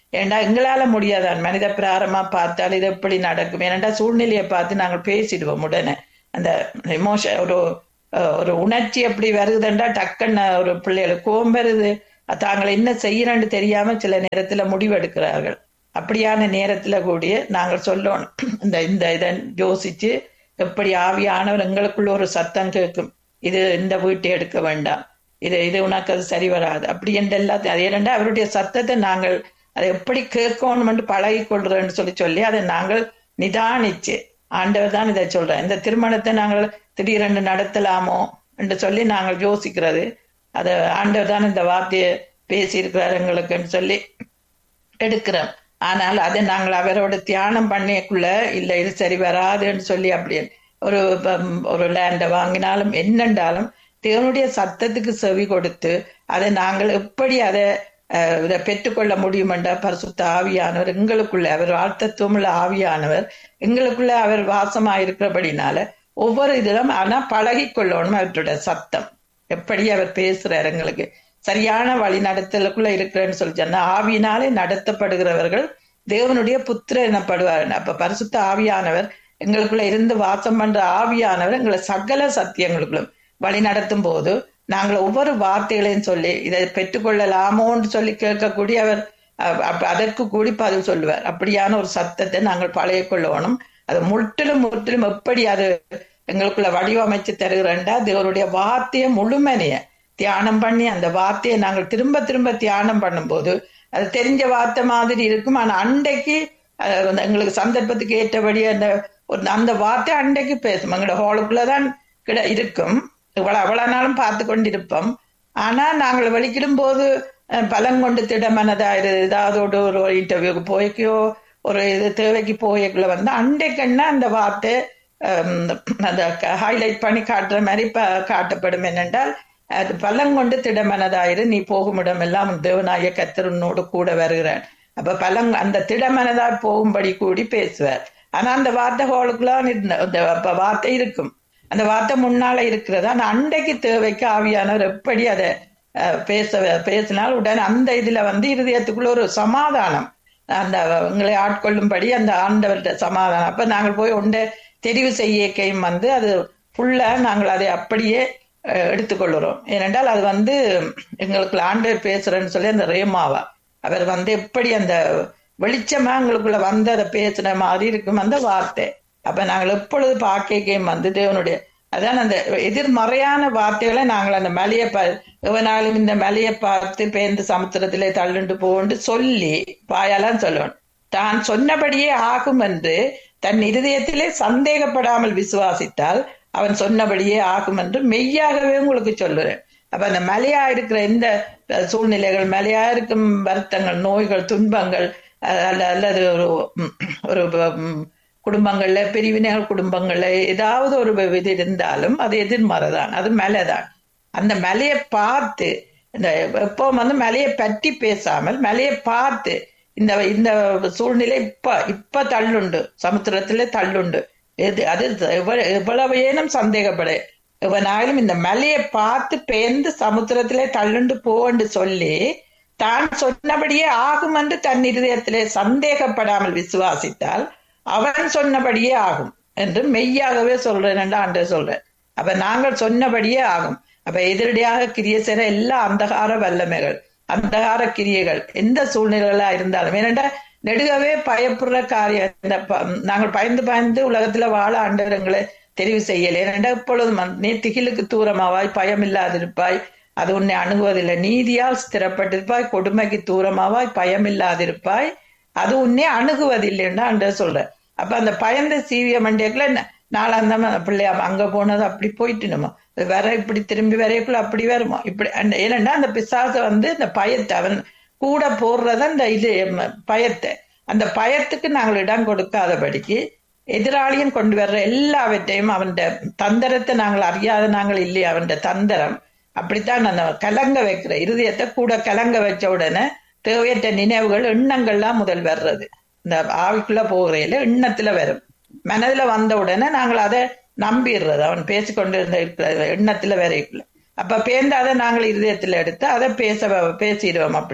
ஏண்டா எங்களால முடியாதான் மனித பிராரமா பார்த்தால் இது எப்படி நடக்கும் ஏனண்டா சூழ்நிலையை பார்த்து நாங்கள் பேசிடுவோம் உடனே அந்த எமோஷன் ஒரு அஹ், ஒரு உணர்ச்சி எப்படி வருதுண்டா டக்குன்னு ஒரு பிள்ளைகளுக்கு கோபம் வருது தாங்கள் என்ன செய்யறன்னு தெரியாம சில நேரத்துல முடிவெடுக்கிறார்கள் அப்படியான நேரத்துல கூடிய நாங்கள் சொல்லணும் இந்த இந்த இதை யோசிச்சு எப்படி ஆவியானவர் எங்களுக்குள்ள ஒரு சத்தம் கேட்கும் இது இந்த வீட்டை எடுக்க வேண்டாம் இது இது உனக்கு அது சரி வராது அப்படி என்று எல்லாத்தையும் அது ஏனென்றா அவருடைய சத்தத்தை நாங்கள் அதை எப்படி கேட்கணும்னு பழகி கொள்றோம்னு சொல்லி சொல்லி அதை நாங்கள் நிதானிச்சு ஆண்டவர் தான் இதை சொல்றேன் இந்த திருமணத்தை நாங்கள் திடீரென்று நடத்தலாமோ என்று சொல்லி நாங்கள் யோசிக்கிறது அது ஆண்டவர் தான் இந்த வார்த்தையை பேசியிருக்கிறார் எங்களுக்குன்னு சொல்லி எடுக்கிறோம் ஆனால் அதை நாங்கள் அவரோட தியானம் பண்ணியக்குள்ள இல்லை இது சரி வராதுன்னு சொல்லி அப்படி ஒரு பம், ஒரு லேண்டை வாங்கினாலும் என்னென்றாலும் தேவனுடைய சத்தத்துக்கு செவி கொடுத்து அதை நாங்கள் எப்படி அதை அஹ், இதை பெற்றுக்கொள்ள முடியுமென்றா பரிசுத்த ஆவியானவர் எங்களுக்குள்ள அவர் வாழ்த்தத்துவமுள்ள ஆவியானவர் எங்களுக்குள்ள அவர் வாசமாயிருக்கிறபடினால ஒவ்வொரு இதிலும் ஆனா பழகி கொள்ளணும் அவருடைய சத்தம் எப்படி அவர் பேசுறார் எங்களுக்கு சரியான வழி நடத்தலுக்குள்ள இருக்கிறேன்னு சொல்லி சொன்னா ஆவியினாலே நடத்தப்படுகிறவர்கள் தேவனுடைய புத்திர எனப்படுவார் அப்ப பரிசுத்த ஆவியானவர் எங்களுக்குள்ள இருந்து வாசம் பண்ற ஆவியானவர் எங்களை சகல சத்தியங்களுக்குள்ளும் வழி நடத்தும் போது நாங்கள் ஒவ்வொரு வார்த்தைகளையும் சொல்லி இதை பெற்றுக்கொள்ளலாமோன்னு சொல்லி கேட்கக்கூடிய அவர் அ- அப்ப அதற்கு கூடி பதில் சொல்லுவார் அப்படியான ஒரு சத்தத்தை நாங்கள் பழைய கொள்ளணும் அது முற்றிலும் முற்றிலும் எப்படி அது எங்களுக்குள்ள வடிவமைச்சு தருகிறண்டா தேவருடைய வார்த்தையை முழுமனைய தியானம் பண்ணி அந்த வார்த்தையை நாங்கள் திரும்ப திரும்ப தியானம் பண்ணும்போது அது தெரிஞ்ச வார்த்தை மாதிரி இருக்கும் ஆனா அன்றைக்கு அஹ், அந்த எங்களுக்கு சந்தர்ப்பத்துக்கு ஏற்றபடி அந்த ஒரு அந்த வார்த்தை அன்றைக்கு பேசும் எங்களோட ஹாலுக்குள்ளதான் கிட இருக்கும் இவ்வளவு அவ்வளவு நாளும் பார்த்து கொண்டிருப்போம் ஆனா நாங்கள் வெளிக்கிடும் போது அஹ், பலம் கொண்டு திடமனதாயிரு ஏதாவது ஒரு ஒரு இன்டர்வியூக்கு போய்க்கோ ஒரு இது தேவைக்கு போய்க்குள்ள வந்து அன்றைக்குன்னா அந்த வார்த்தை ஹம், அந்த ஹைலைட் பண்ணி காட்டுற மாதிரி ப- காட்டப்படும் என்னென்றால் அது பலம் கொண்டு திடமனதாயிரு நீ போகும் இடமெல்லாம் உன் தேவனாய கத்தர் உன்னோடு கூட வருகிறான் அப்ப பலம் அந்த திடமனதாய் போகும்படி கூடி பேசுவார் ஆனா அந்த வார்த்தை ஹோளுக்குலாம் இருந்த அந்த அப்ப வார்த்தை இருக்கும் அந்த வார்த்தை முன்னால இருக்கிறது ஆனா அன்றைக்கு தேவைக்கு ஆவியானவர் எப்படி அதை அஹ், பேச பேசினால் உடனே அந்த இதுல வந்து இருதயத்துக்குள்ள ஒரு சமாதானம் அந்த உங்களை ஆட்கொள்ளும்படி அந்த ஆண்டவர்கிட்ட சமாதானம் அப்ப நாங்கள் போய் ஒன்றை தெரிவு செய்யக்கையும் வந்து அது ஃபுல்லா நாங்கள் அதை அப்படியே அஹ், எடுத்துக்கொள்கிறோம் ஏனென்றால் அது வந்து எங்களுக்கு ஆண்டவர் பேசுறேன்னு சொல்லி அந்த ரேமாவா அவர் வந்து எப்படி அந்த வெளிச்சமா எங்களுக்குள்ள வந்து அதை பேசுன மாதிரி இருக்கும் அந்த வார்த்தை அப்ப நாங்கள் எப்பொழுது பார்க்கையும் வந்து தேவனுடைய அதான் அந்த எதிர்மறையான வார்த்தைகளை நாங்கள் அந்த மலையை ப எவனாலும் இந்த மலையை பார்த்து பேர்ந்து சமுத்திரத்திலே தள்ளுண்டு போண்டு சொல்லி வாயாலாம் சொல்லணும் தான் சொன்னபடியே ஆகும் என்று தன் இருதயத்திலே சந்தேகப்படாமல் விசுவாசித்தால் அவன் சொன்னபடியே ஆகும் என்று மெய்யாகவே உங்களுக்கு சொல்லுறேன் அப்ப அந்த மலையா இருக்கிற இந்த அஹ், சூழ்நிலைகள் மலையா இருக்கும் வருத்தங்கள் நோய்கள் துன்பங்கள் அஹ், அல்ல அல்லது ஒரு ம், ஒரு ம், குடும்பங்கள்ல பிரிவினைகள் குடும்பங்கள்ல ஏதாவது ஒரு இது இருந்தாலும் அது எதிர்மறைதான் அது மலைதான் அந்த மலையை பார்த்து இந்த எப்போ வந்து மலையை பற்றி பேசாமல் மலையை பார்த்து இந்த இந்த சூழ்நிலை இப்ப இப்ப தள்ளுண்டு சமுத்திரத்திலே தள்ளுண்டு எது அது எவ்வளவு எவ்வளவு ஏனும் சந்தேகப்பட எவனாலும் இந்த மலையை பார்த்து பேர்ந்து சமுத்திரத்திலே தள்ளுண்டு போன்னு சொல்லி தான் சொன்னபடியே ஆகும் என்று தன் இருதயத்திலே சந்தேகப்படாமல் விசுவாசித்தால் அவன் சொன்னபடியே ஆகும் என்று மெய்யாகவே சொல்றேன் என்று ஆண்டு சொல்றேன் அப்ப நாங்கள் சொன்னபடியே ஆகும் அப்ப எதிரடியாக கிரிய செய்ற எல்லா அந்தகார வல்லமைகள் அந்தகார கிரியைகள் எந்த சூழ்நிலைகளா இருந்தாலும் ஏனென்றா நெடுகவே பயப்படுற காரியம் இந்த ப- நாங்கள் பயந்து பயந்து உலகத்துல வாழ ஆண்டவரங்களை தெரிவு செய்யல ஏனென்றா இப்பொழுதும் அந்த- நீ திகிலுக்கு தூரமாவாய் பயம் இல்லாதிருப்பாய் அது உன்னை அணுகுவதில்லை நீதியால் ஸ்திரப்பட்டிருப்பாய் கொடுமைக்கு தூரமாவாய் பயம் இல்லாதிருப்பாய் அது உன்னை அணுகுவதில்லைன்னு ஆண்டவர் சொல்ற அப்ப அந்த பயந்த சீவிய மண்டியக்குள்ள நாளாந்த பிள்ளையா அங்க போனது அப்படி போயிட்டு நம்ம வர இப்படி திரும்பி வரைக்குள்ள அப்படி வருமா இப்படி அந்த ஏனென்றா அந்த பிசாச வந்து இந்த பயத்தை அவன் கூட போடுறத அந்த இது ம, பயத்தை அந்த பயத்துக்கு நாங்கள் இடம் கொடுக்காதபடிக்கு எதிராளியும் கொண்டு வர்ற எல்லாவற்றையும் அவன் தந்திரத்தை நாங்கள் அறியாத நாங்கள் இல்லையா அவன் தந்திரம் அப்படித்தான் அந்த கலங்க வைக்கிற இருதயத்தை கூட கலங்க வச்ச உடனே தேவையற்ற நினைவுகள் எண்ணங்கள்லாம் முதல் வர்றது இந்த ஆவிக்குள்ள போகிறையில எண்ணத்துல வரும் மனதுல வந்த உடனே நாங்கள் அதை நம்பிடுறது அவன் பேசிக்கொண்டு இருந்த இருக்கிற எண்ணத்துல வரைக்குள்ள அப்ப பேர்ந்து அதை நாங்கள் இருதயத்துல எடுத்து அதை பேச பேசிடுவோம் அப்படி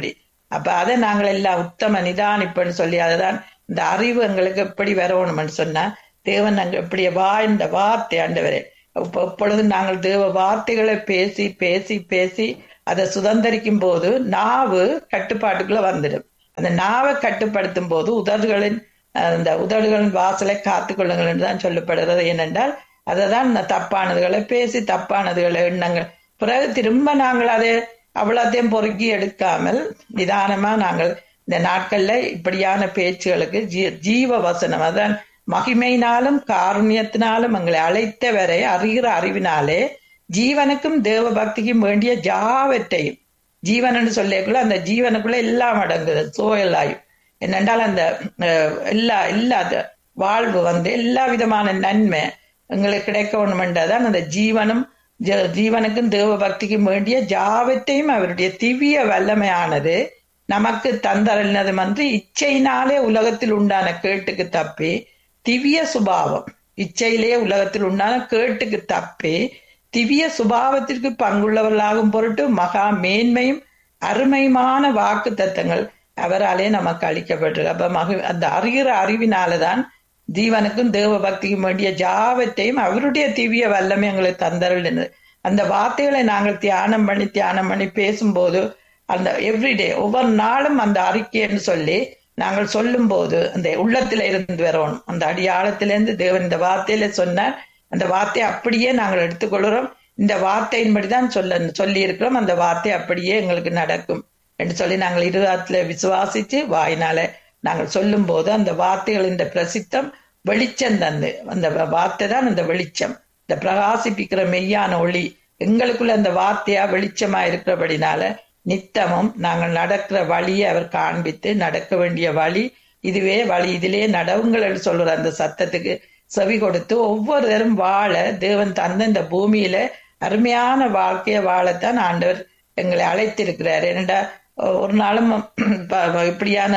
அப்ப அதை நாங்கள் எல்லாம் உத்தம நிதானிப்புன்னு சொல்லி அதுதான் இந்த அறிவு எங்களுக்கு எப்படி வரணும்னு சொன்னா தேவன் அங்க எப்படி வா இந்த வார்த்தை ஆண்டவரே இப்ப எப்பொழுதும் நாங்கள் தேவ வார்த்தைகளை பேசி பேசி பேசி அதை சுதந்திரிக்கும் போது நாவு கட்டுப்பாட்டுக்குள்ள வந்துடும் அந்த நாவை கட்டுப்படுத்தும் போது உதடுகளின் அந்த உதடுகளின் வாசலை காத்துக்கொள்ளுங்கள் என்று தான் சொல்லப்படுகிறது ஏனென்றால் அதை தான் தப்பானதுகளை பேசி தப்பானதுகளை எண்ணங்கள் பிறகு திரும்ப நாங்கள் அதை அவ்வளோத்தையும் பொறுக்கி எடுக்காமல் நிதானமா நாங்கள் இந்த நாட்கள்ல இப்படியான பேச்சுகளுக்கு ஜீ ஜீவ வசனம் அதான் மகிமையினாலும் காருண்யத்தினாலும் எங்களை அழைத்த வரை அறிகிற அறிவினாலே ஜீவனுக்கும் தேவ பக்திக்கும் வேண்டிய ஜாவற்றையும் ஜீவன் சொல்லக்குள்ள அந்த ஜீவனுக்குள்ள எல்லாம் அடங்குது சோயலாயும் என்னென்றால் அந்த எல்லா இல்லாத வாழ்வு வந்து எல்லா விதமான நன்மை எங்களுக்கு கிடைக்கணுமென்றதான் அந்த ஜீவனும் ஜீவனுக்கும் தேவ பக்திக்கும் வேண்டிய ஜாவத்தையும் அவருடைய திவ்ய வல்லமையானது நமக்கு தந்தறினதும் அன்று இச்சையினாலே உலகத்தில் உண்டான கேட்டுக்கு தப்பி திவ்ய சுபாவம் இச்சையிலே உலகத்தில் உண்டான கேட்டுக்கு தப்பி திவ்ய சுபாவத்திற்கு பங்குள்ளவர்களாகும் பொருட்டு மகா மேன்மையும் அருமையுமான வாக்கு தத்தங்கள் அவராலே நமக்கு அளிக்கப்பட்டிருக்கு அப்ப மகி அந்த அறிகிற அறிவினாலதான் ஜீவனுக்கும் தேவ பக்திக்கும் வேண்டிய ஜாவத்தையும் அவருடைய திவ்ய வல்லமை எங்களுக்கு தந்தருள் அந்த வார்த்தைகளை நாங்கள் தியானம் பண்ணி தியானம் பண்ணி பேசும்போது அந்த எவ்ரிடே ஒவ்வொரு நாளும் அந்த அறிக்கைன்னு சொல்லி நாங்கள் சொல்லும் போது அந்த உள்ளத்துல இருந்து வரணும் அந்த அடியாளத்திலிருந்து தேவன் இந்த வார்த்தையில சொன்னார் அந்த வார்த்தையை அப்படியே நாங்கள் எடுத்துக்கொள்கிறோம் இந்த வார்த்தையின்படிதான் சொல்ல சொல்லி இருக்கிறோம் அந்த வார்த்தை அப்படியே எங்களுக்கு நடக்கும் என்று சொல்லி நாங்கள் இருதயத்துல விசுவாசிச்சு வாயினால நாங்கள் சொல்லும் போது அந்த வார்த்தைகளின் பிரசித்தம் வெளிச்சம் தந்து அந்த வார்த்தை தான் அந்த வெளிச்சம் இந்த பிரகாசிப்பிக்கிற மெய்யான ஒளி எங்களுக்குள்ள அந்த வார்த்தையா வெளிச்சமா இருக்கிறபடினால நித்தமும் நாங்கள் நடக்கிற வழியை அவர் காண்பித்து நடக்க வேண்டிய வழி இதுவே வழி இதிலே நடவுங்கள் சொல்ற அந்த சத்தத்துக்கு செவி கொடுத்து ஒவ்வொருத்தரும் வாழ தேவன் தந்த இந்த பூமியில அருமையான வாழ்க்கைய வாழத்தான் ஆண்டவர் எங்களை அழைத்திருக்கிறார் என்னடா ஒரு நாளும் இப்படியான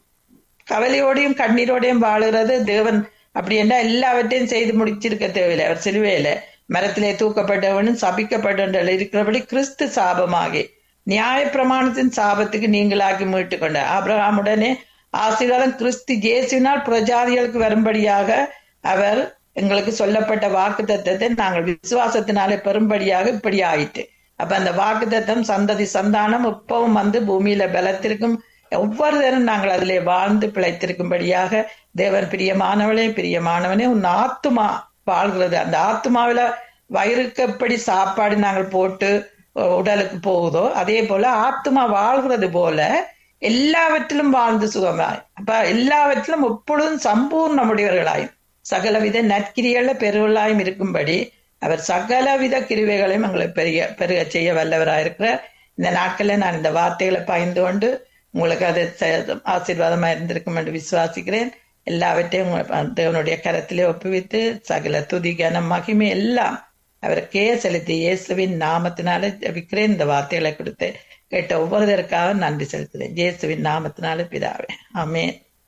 கவலையோடையும் கண்ணீரோடையும் வாழுகிறது தேவன் அப்படி என்ன எல்லாவற்றையும் செய்து முடிச்சிருக்க தேவையில்லை அவர் சிலுவையில மரத்திலே தூக்கப்பட்டவனும் சபிக்கப்பட்ட இருக்கிறபடி கிறிஸ்து சாபமாகி நியாய பிரமாணத்தின் சாபத்துக்கு நீங்களாக்கி மீட்டு கொண்ட ஆபிரகாமுடனே ஆசீர்வாதம் கிறிஸ்து ஜேசுவினால் பிரஜாதிகளுக்கு வரும்படியாக அவர் எங்களுக்கு சொல்லப்பட்ட வாக்கு தத்துவத்தை நாங்கள் விசுவாசத்தினாலே பெரும்படியாக இப்படி ஆயிட்டு அப்ப அந்த வாக்கு தத்துவம் சந்ததி சந்தானம் இப்பவும் வந்து பூமியில பலத்திற்கும் ஒவ்வொரு தரம் நாங்கள் அதிலே வாழ்ந்து பிழைத்திருக்கும்படியாக தேவன் பிரியமானவளே பிரியமானவனே உன் ஆத்துமா வாழ்கிறது அந்த ஆத்துமாவில வயிறுக்கு எப்படி சாப்பாடு நாங்கள் போட்டு உடலுக்கு போகுதோ அதே போல ஆத்மா வாழ்கிறது போல எல்லாவற்றிலும் வாழ்ந்து சுகமாய் அப்ப எல்லாவற்றிலும் எப்பொழுதும் சம்பூர்ணமுடையவர்களாயும் சகலவித நற்கிரிகள பெருவளாயும் இருக்கும்படி அவர் சகலவித கிருவைகளையும் எங்களை பெரிய பெருக செய்ய வல்லவராயிருக்கிறார் இந்த நாட்களில் நான் இந்த வார்த்தைகளை பகிர்ந்து கொண்டு உங்களுக்கு அது ஆசீர்வாதமா இருந்திருக்கும் என்று விசுவாசிக்கிறேன் எல்லாவற்றையும் தேவனுடைய கரத்திலே ஒப்புவித்து சகல துதி கனம் மகிமை எல்லாம் அவருக்கே செலுத்தி இயேசுவின் நாமத்தினால ஜபிக்கிறேன் இந்த வார்த்தைகளை கொடுத்து கேட்ட ஒவ்வொருத்தருக்காக நன்றி செலுத்துறேன் இயேசுவின் நாமத்தினால பிதாவே ஆமே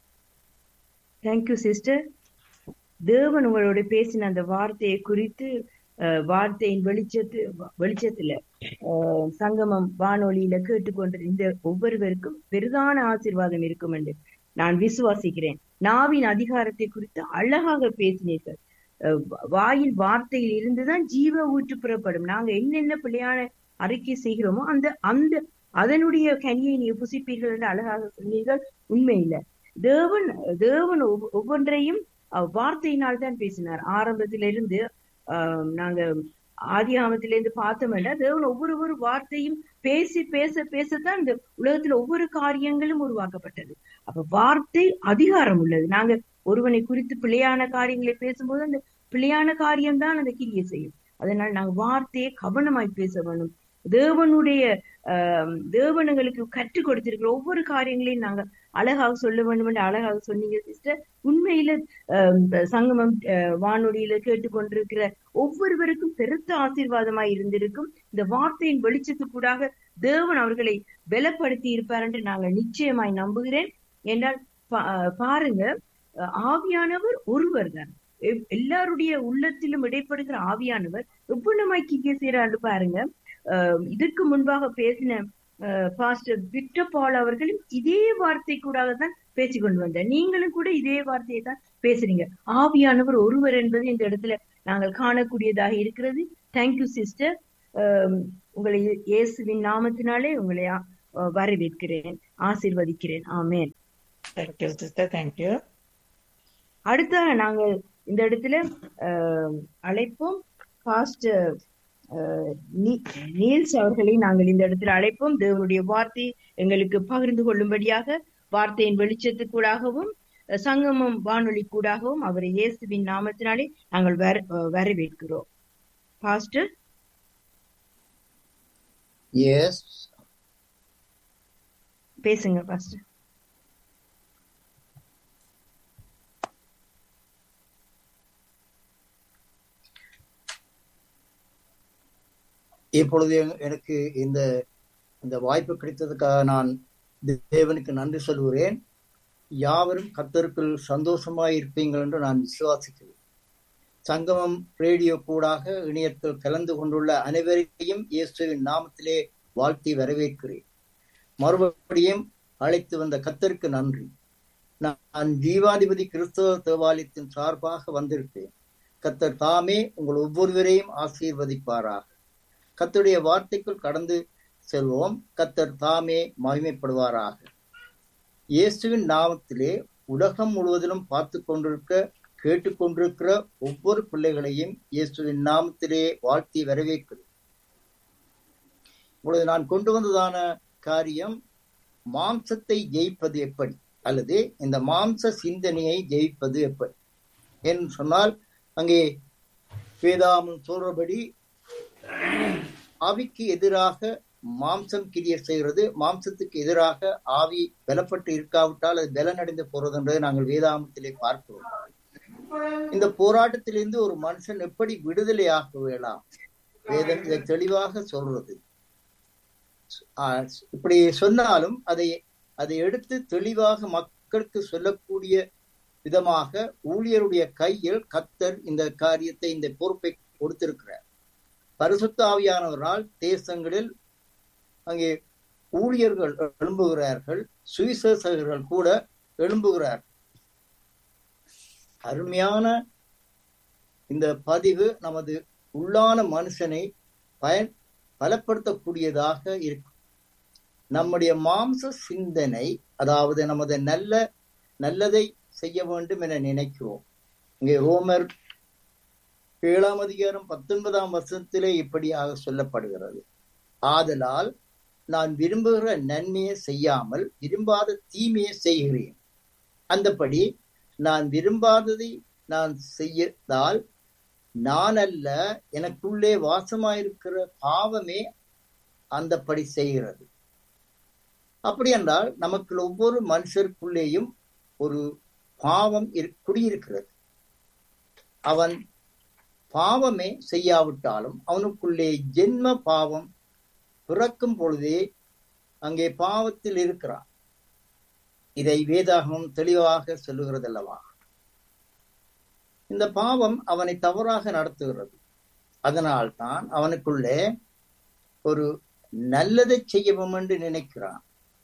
தேங்க்யூ சிஸ்டர் தேவன் உங்களோட பேசின அந்த வார்த்தையை குறித்து வார்த்தையின் வெளிச்சத்து வெளிச்சத்துல சங்கமம் வானொலியில கேட்டுக்கொண்ட இந்த ஒவ்வொருவருக்கும் பெரிதான ஆசிர்வாதம் இருக்கும் என்று நான் விசுவாசிக்கிறேன் நாவின் அதிகாரத்தை குறித்து அழகாக பேசினீர்கள் வாயில் வார்த்தையில் இருந்துதான் ஜீவ ஊற்று புறப்படும் நாங்க என்னென்ன பிள்ளையான அறிக்கை செய்கிறோமோ அந்த அந்த அதனுடைய கனியை நீங்க புசிப்பீர்கள் என்று அழகாக சொன்னீர்கள் உண்மை இல்லை தேவன் தேவன் ஒவ்வொன்றையும் வார்த்தையினால் தான் பேசினார் ஆரம்பத்திலிருந்து ஆஹ் நாங்க ஆதி ஆமத்திலிருந்து பார்த்தோம்னா தேவன் ஒவ்வொரு ஒரு வார்த்தையும் பேசி பேச பேசத்தான் இந்த உலகத்துல ஒவ்வொரு காரியங்களும் உருவாக்கப்பட்டது அப்ப வார்த்தை அதிகாரம் உள்ளது நாங்க ஒருவனை குறித்து பிழையான காரியங்களை பேசும்போது அந்த பிழையான காரியம் தான் அந்த கிரியை செய்யும் அதனால் நாங்க வார்த்தையை கவனமாய் பேச வேணும் தேவனுடைய ஆஹ் தேவனுங்களுக்கு கற்றுக் கொடுத்திருக்கிற ஒவ்வொரு காரியங்களையும் நாங்க அழகாக சொல்ல வேண்டும் என்று அழகாக சொன்னீங்க சிஸ்டர் உண்மையில சங்கமம் வானொலியில கேட்டுக்கொண்டிருக்கிற ஒவ்வொருவருக்கும் பெருத்த ஆசீர்வாதமாய் இருந்திருக்கும் இந்த வார்த்தையின் வெளிச்சத்துக்கூடாக தேவன் அவர்களை பலப்படுத்தி இருப்பார் என்று நாங்கள் நிச்சயமாய் நம்புகிறேன் என்றால் பாருங்க ஆவியானவர் ஒருவர் தான் எல்லாருடைய உள்ளத்திலும் இடைப்படுகிற ஆவியானவர் எவ்வளவு கிரிய செய்யறாரு பாருங்க இதற்கு முன்பாக பேசின பாஸ்டர் விக்டர் பால் அவர்களும் இதே வார்த்தை கூட தான் பேசிக் கொண்டு வந்தார் நீங்களும் கூட இதே வார்த்தையை தான் பேசுறீங்க ஆவியானவர் ஒருவர் என்பது இந்த இடத்துல நாங்கள் காணக்கூடியதாக இருக்கிறது தேங்க்யூ சிஸ்டர் உங்களை இயேசுவின் நாமத்தினாலே உங்களை ஆ- வரவேற்கிறேன் ஆசீர்வதிக்கிறேன் ஆமென் தேங்க்யூ சிஸ்டர் தேங்க்யூ அடுத்த நாங்கள் இந்த இடத்துல அஹ், அழைப்போம் பாஸ்டர் நீல்ஸ் அவர்களை நாங்கள் இந்த இடத்துல அழைப்போம் தேவனுடைய வார்த்தை எங்களுக்கு பகிர்ந்து கொள்ளும்படியாக வார்த்தையின் வெளிச்சத்துக்கூடாகவும் அஹ், சங்கமம் வானொலி கூடாகவும் அவரை இயேசுவின் நாமத்தினாலே நாங்கள் வர அஹ், வரவேற்கிறோம் பாஸ்டர் Yes, பேசுங்க பாஸ்டர் இப்பொழுது எ- எனக்கு இந்த இந்த வாய்ப்பு கிடைத்ததுக்காக நான் தேவனுக்கு நன்றி சொல்கிறேன் யாவரும் கத்தருக்குள் சந்தோஷமாய் இருப்பீங்கள் என்று நான் விசுவாசிக்கிறேன் சங்கமம் ரேடியோ கூடாக இணையத்தில் கலந்து கொண்டுள்ள அனைவரையும் இயேசுவின் நாமத்திலே வாழ்த்தி வரவேற்கிறேன் மறுபடியும் அழைத்து வந்த கத்தருக்கு நன்றி நான் ஜீவாதிபதி கிறிஸ்தவ தேவாலயத்தின் சார்பாக வந்திருக்கிறேன் கத்தர் தாமே உங்கள் ஒவ்வொருவரையும் ஆசீர்வதிப்பாராக கத்தருடைய வார்த்தைக்குள் கடந்து செல்வோம் கத்தர் தாமே மகிமைப்படுவாராக இயேசுவின் நாமத்திலே உலகம் முழுவதிலும் பார்த்து கொண்டிருக்க கேட்டுக்கொண்டிருக்கிற ஒவ்வொரு பிள்ளைகளையும் இயேசுவின் நாமத்திலே வாழ்த்தி வரவேற்கிறேன் இப்பொழுது நான் கொண்டு வந்ததான காரியம் மாம்சத்தை ஜெயிப்பது எப்படி அல்லது இந்த மாம்ச சிந்தனையை ஜெயிப்பது எப்படி என்று சொன்னால் அங்கே வேதாமம் சொல்றபடி ஆவிக்கு எதிராக மாம்சம் கிரிய செய்கிறது மாம்சத்துக்கு எதிராக ஆவி பலப்பட்டு இருக்காவிட்டால் அது பலனடைந்து போறது என்பதை நாங்கள் வேதாமத்திலே பார்க்கிறோம் இந்த போராட்டத்திலிருந்து ஒரு மனுஷன் எப்படி விடுதலை ஆகலாம் வேதம் இதை தெளிவாக சொல்றது ஆஹ் இப்படி சொன்னாலும் அதை அதை எடுத்து தெளிவாக மக்களுக்கு சொல்லக்கூடிய விதமாக ஊழியருடைய கையில் கத்தர் இந்த காரியத்தை இந்த பொறுப்பை கொடுத்திருக்கிறார் பரிசுத்த ஆவியானவரால் தேசங்களில் அங்கே ஊழியர்கள் எழும்புகிறார்கள் சுவிசேஷகர்கள் கூட எழும்புகிறார்கள் அருமையான இந்த பதிவு நமது உள்ளான மனுஷனை பயன் பலப்படுத்தக்கூடியதாக இருக்கும் நம்முடைய மாம்ச சிந்தனை அதாவது நமது நல்ல நல்லதை செய்ய வேண்டும் என நினைக்கிறோம் இங்கே ரோமர் ஏழாம் அதிகாரம் பத்தொன்பதாம் வருஷத்திலே இப்படியாக சொல்லப்படுகிறது ஆதலால் நான் விரும்புகிற நன்மையை செய்யாமல் விரும்பாத தீமையை செய்கிறேன் அந்தபடி நான் விரும்பாததை நான் செய்யதால் நான் அல்ல எனக்குள்ளே வாசமாயிருக்கிற பாவமே அந்தப்படி செய்கிறது அப்படி என்றால் நமக்கு ஒவ்வொரு மனுஷருக்குள்ளேயும் ஒரு பாவம் இரு- குடியிருக்கிறது அவன் பாவமே செய்யாவிட்டாலும் அவனுக்குள்ளே ஜென்ம பாவம் பிறக்கும் பொழுதே அங்கே பாவத்தில் இருக்கிறான் இதை வேதாகமம் தெளிவாக சொல்லுகிறதல்லவா இந்த பாவம் அவனை தவறாக நடத்துகிறது அதனால்தான் அவனுக்குள்ளே ஒரு நல்லதை செய்யவும் என்று நினைக்கிறான்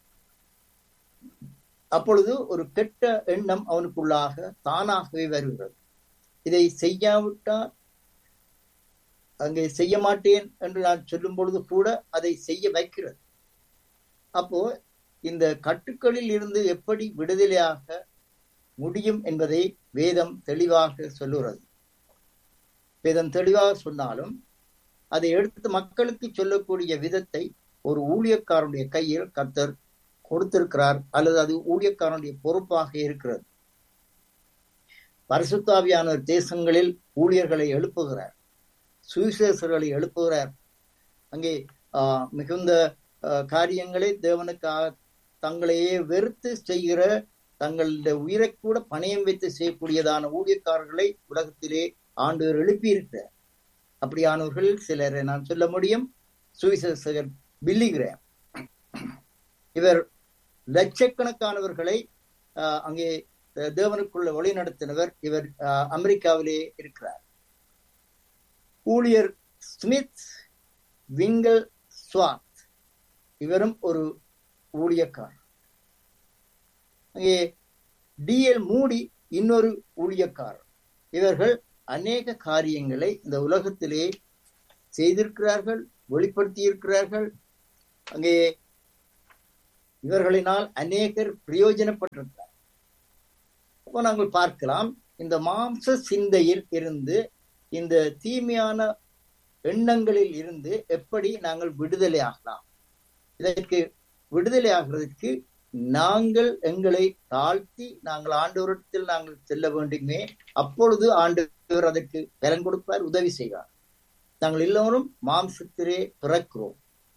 அப்பொழுது ஒரு கெட்ட எண்ணம் அவனுக்குள்ளாக தானாகவே வருகிறது இதை செய்யாவிட்டால் அங்கே செய்ய மாட்டேன் என்று நான் சொல்லும் பொழுது கூட அதை செய்ய வைக்கிறது அப்போ இந்த கட்டுக்களில் இருந்து எப்படி விடுதலையாக முடியும் என்பதை வேதம் தெளிவாக சொல்லுகிறது வேதம் தெளிவாக சொன்னாலும் அதை எடுத்து மக்களுக்கு சொல்லக்கூடிய விதத்தை ஒரு ஊழியக்காரனுடைய கையில் கர்த்தர் கொடுத்திருக்கிறார் அல்லது அது ஊழியக்காரனுடைய பொறுப்பாக இருக்கிறது பரிசுத்தாவியான தேசங்களில் ஊழியர்களை எழுப்புகிறார் சுவிசேஷர்களை எழுப்புகிறார் அங்கே ஆஹ், மிகுந்த ஆஹ், காரியங்களை தேவனுக்காக தங்களையே வெறுத்து செய்கிற தங்களுடைய உயிரை கூட பணயம் வைத்து செய்யக்கூடியதான ஊழியக்காரர்களை உலகத்திலே ஆண்டவர் எழுப்பியிருக்கிறார் அப்படியானவர்கள் சிலரை நான் சொல்ல முடியும் சுவிசேஷகர் பில்லிகிராம் இவர் லட்சக்கணக்கானவர்களை ஆஹ், அங்கே தேவனுக்குள்ள வழி நடத்தினவர் இவர் ஆஹ், அமெரிக்காவிலே இருக்கிறார் ஊழியர் ஸ்மித் விங்கல் ஸ்வாத் இவரும் ஒரு ஊழியக்காரர் அங்கே டிஎல் மூடி இன்னொரு ஊழியக்காரர் இவர்கள் அநேக காரியங்களை இந்த உலகத்திலே செய்திருக்கிறார்கள் வெளிப்படுத்தி இருக்கிறார்கள் அங்கே இவர்களினால் அநேகர் பிரயோஜனப்பட்டிருக்கிறார் அப்போ நாங்கள் பார்க்கலாம் இந்த மாம்ச சிந்தையில் இருந்து இந்த தீமையான எண்ணங்களில் இருந்து எப்படி நாங்கள் விடுதலை ஆகலாம் இதற்கு விடுதலை ஆகிறதுக்கு நாங்கள் எங்களை தாழ்த்தி நாங்கள் ஆண்டவரத்தில் நாங்கள் செல்ல வேண்டுமே அப்பொழுது ஆண்டவர் அதற்கு பலன் கொடுப்பார் உதவி செய்வார் நாங்கள் எல்லோரும் மாம்சத்திலே பிறக்கிறோம்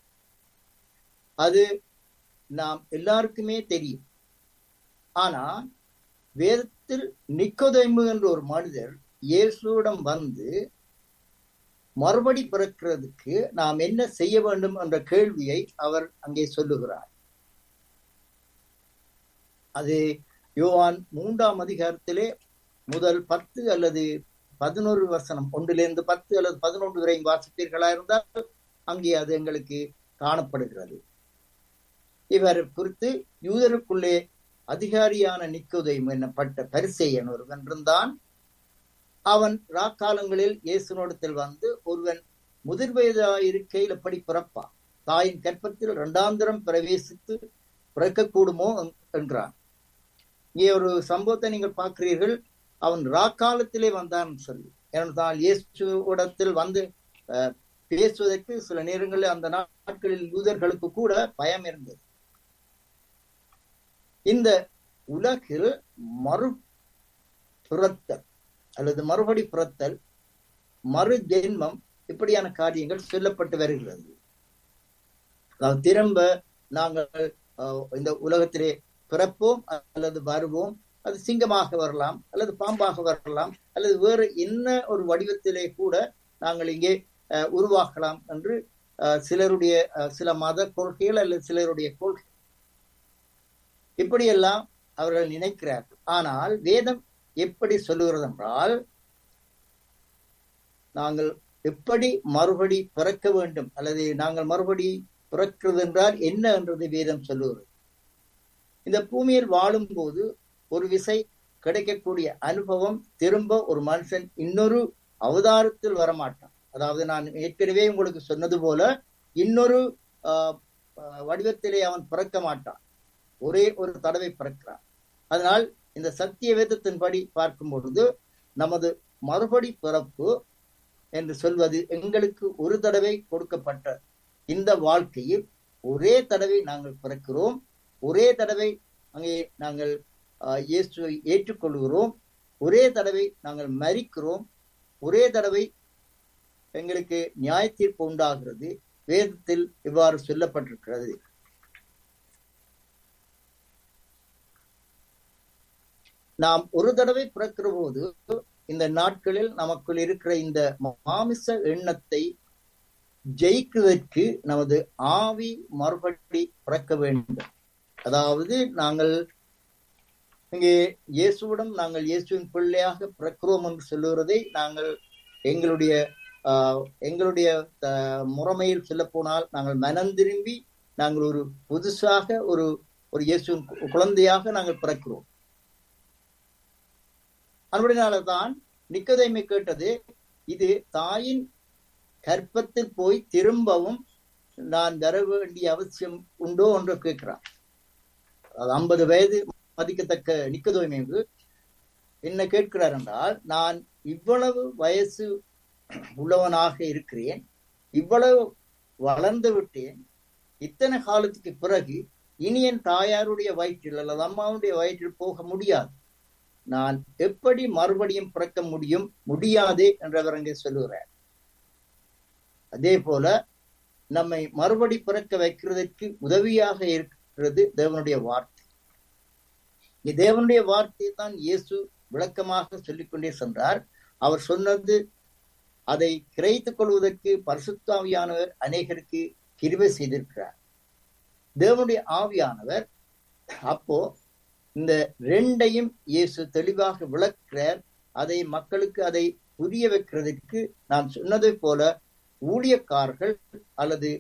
அது நாம் எல்லாருக்குமே தெரியும் ஆனா வேதத்தில் நிக்கோதைமு என்ற ஒரு மனிதர் இயேசுவிடம் வந்து மறுபடி பிறக்கிறதுக்கு நாம் என்ன செய்ய வேண்டும் என்ற கேள்வியை அவர் அங்கே சொல்லுகிறார் அது யோவான் மூன்றாம் அதிகாரத்திலே முதல் பத்து அல்லது பதினோரு வசனம் ஒன்றிலிருந்து பத்து அல்லது பதினொன்று வரை வாசிப்பீர்களா இருந்தால் அங்கே அது எங்களுக்கு காணப்படுகிறது இவர் குறித்து யூதருக்குள்ளே அதிகாரியான நிக்கோதைம் என்னப்பட்ட பரிசெயன் ஒருவன் இருந்தான் அவன் ராக்காலங்களில் இயேசுனோடத்தில் வந்து ஒருவன் முதிர் வயதாயிருக்கையில் எப்படி பிறப்பான் தாயின் கற்பத்தில் இரண்டாந்திரம் பிரவேசித்து பிறக்கக்கூடுமோ என்றான் இங்கே ஒரு சம்பவத்தை நீங்கள் பார்க்கிறீர்கள் அவன் ராக்காலத்திலே வந்தான் சொல்லி ஏனென்றால் இயேசுடத்தில் வந்து பேசுவதற்கு சில நேரங்களில் அந்த நாட்களில் யூதர்களுக்கு கூட பயம் இருந்தது இந்த உலகில் மறு பிறத்தல் அல்லது மறுபடி பிறத்தல் மறு ஜென்மம் இப்படியான காரியங்கள் சொல்லப்பட்டு வருகிறது திரும்ப நாங்கள் இந்த உலகத்திலே பிறப்போம் அல்லது வருவோம் அது சிங்கமாக வரலாம் அல்லது பாம்பாக வரலாம் அல்லது வேறு என்ன ஒரு வடிவத்திலே கூட நாங்கள் இங்கே உருவாக்கலாம் என்று சிலருடைய சில மத கொள்கைகள் அல்லது சிலருடைய கொள்கை இப்படியெல்லாம் அவர்கள் நினைக்கிறார்கள் ஆனால் வேதம் எப்படி சொல்லுகிறது என்றால் நாங்கள் எப்படி மறுபடி பிறக்க வேண்டும் அல்லது நாங்கள் மறுபடி பிறக்கிறது என்றால் என்ன என்றது வேதம் சொல்லுகிறது இந்த பூமியில் வாழும் போது ஒரு விசை கிடைக்கக்கூடிய அனுபவம் திரும்ப ஒரு மனுஷன் இன்னொரு அவதாரத்தில் வரமாட்டான் அதாவது நான் ஏற்கனவே உங்களுக்கு சொன்னது போல இன்னொரு வடிவத்திலே அவன் பிறக்க மாட்டான் ஒரே ஒரு தடவை பிறக்கிறான் அதனால் இந்த சத்திய வேதத்தின்படி பார்க்கும் பொழுது நமது மறுபடி பிறப்பு என்று சொல்வது எங்களுக்கு ஒரு தடவை கொடுக்கப்பட்ட இந்த வாழ்க்கையில் ஒரே தடவை நாங்கள் பிறக்கிறோம் ஒரே தடவை அங்கே நாங்கள் இயேசுவை ஏற்றுக்கொள்கிறோம் ஒரே தடவை நாங்கள் மறிக்கிறோம் ஒரே தடவை எங்களுக்கு நியாய தீர்ப்பு உண்டாகிறது வேதத்தில் இவ்வாறு சொல்லப்பட்டிருக்கிறது நாம் ஒரு தடவை பிறக்கிற போது இந்த நாட்களில் நமக்குள் இருக்கிற இந்த மாமிச எண்ணத்தை ஜெயிக்குவதற்கு நமது ஆவி மறுபடி பிறக்க வேண்டும் அதாவது நாங்கள் இங்கே இயேசுவிடம் நாங்கள் இயேசுவின் பிள்ளையாக பிறக்கிறோம் என்று சொல்லுகிறதை நாங்கள் எங்களுடைய எங்களுடைய முறைமையில் சொல்ல போனால் நாங்கள் மனம் திரும்பி நாங்கள் ஒரு புதுசாக ஒரு ஒரு இயேசுவின் குழந்தையாக நாங்கள் பிறக்கிறோம் அப்படினால்தான் நிக்கதைமை கேட்டது இது தாயின் கற்பத்தில் போய் திரும்பவும் நான் தர வேண்டிய அவசியம் உண்டோ என்று கேட்கிறான் அது ஐம்பது வயது மதிக்கத்தக்க நிக்கதோய்மைக்கு என்ன கேட்கிறார் என்றால் நான் இவ்வளவு வயசு உள்ளவனாக இருக்கிறேன் இவ்வளவு வளர்ந்து விட்டேன் இத்தனை காலத்துக்கு பிறகு இனி என் தாயாருடைய வயிற்றில் அல்லது அம்மாவுடைய வயிற்றில் போக முடியாது நான் எப்படி மறுபடியும் பிறக்க முடியும் முடியாதே என்றவர் அங்கே சொல்லுகிறார் அதே போல நம்மை மறுபடி பிறக்க வைக்கிறதற்கு உதவியாக இருக்கிறது தேவனுடைய வார்த்தை தேவனுடைய வார்த்தையை தான் இயேசு விளக்கமாக சொல்லிக்கொண்டே சென்றார் அவர் சொன்னது அதை கிரகித்துக் கொள்வதற்கு பரிசுத்தாவியானவர் அநேகருக்கு கிருவை செய்திருக்கிறார் தேவனுடைய ஆவியானவர் அப்போ இந்த ரெண்டையும் இயேசு தெளிவாக விளக்கிறார் அதை மக்களுக்கு அதை புரிய வைக்கிறதுக்கு நான் சொன்னதை போல ஊழியக்காரர்கள் அல்லது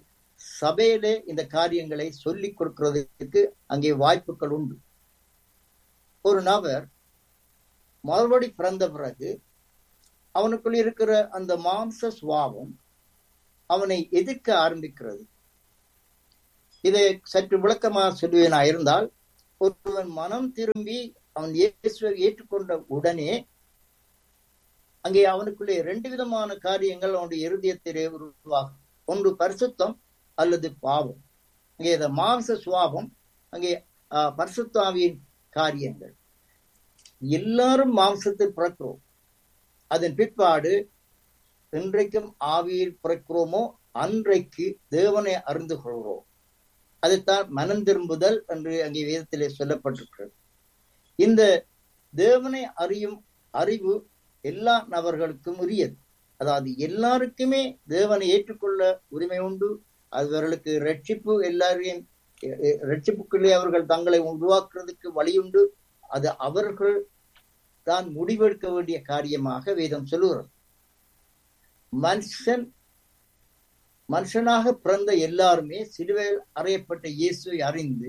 சபையிலே இந்த காரியங்களை சொல்லிக் கொடுக்கிறதுக்கு அங்கே வாய்ப்புகள் உண்டு ஒரு நபர் மறுபடி பிறந்த பிறகு அவனுக்குள் இருக்கிற அந்த மாம்ச சுவாவம் அவனை எதிர்க்க ஆரம்பிக்கிறது இதை சற்று விளக்கமாக சொல்லுவேனா இருந்தால் ஒருவன் மனம் திரும்பி அவன் இயேசுவை ஏற்றுக்கொண்ட உடனே அங்கே அவனுக்குள்ளே ரெண்டு விதமான காரியங்கள் அவனுடைய இருதயத்திலே உருவாகும் ஒன்று பரிசுத்தம் அல்லது பாவம் அங்கே இந்த மாம்ச சுவாபம் அங்கே பரிசுத்தாவியின் காரியங்கள் எல்லாரும் மாம்சத்தில் பிறக்கிறோம் அதன் பிற்பாடு இன்றைக்கும் ஆவியில் பிறக்கிறோமோ அன்றைக்கு தேவனை அறிந்து கொள்கிறோம் அதைத்தான் மனம் திரும்புதல் என்று அங்கே வேதத்திலே சொல்லப்பட்டிருக்கிறது இந்த தேவனை அறியும் அறிவு எல்லா நபர்களுக்கும் உரியது அதாவது எல்லாருக்குமே தேவனை ஏற்றுக்கொள்ள உரிமை உண்டு அவர்களுக்கு ரட்சிப்பு எல்லாரையும் ரட்சிப்புக்குள்ளே அவர்கள் தங்களை உருவாக்குறதுக்கு வழியுண்டு அது அவர்கள் தான் முடிவெடுக்க வேண்டிய காரியமாக வேதம் சொல்லுகிறது மனுஷன் மனுஷனாக பிறந்த எல்லாருமே சிலுவையில் அறையப்பட்ட இயேசுவை அறிந்து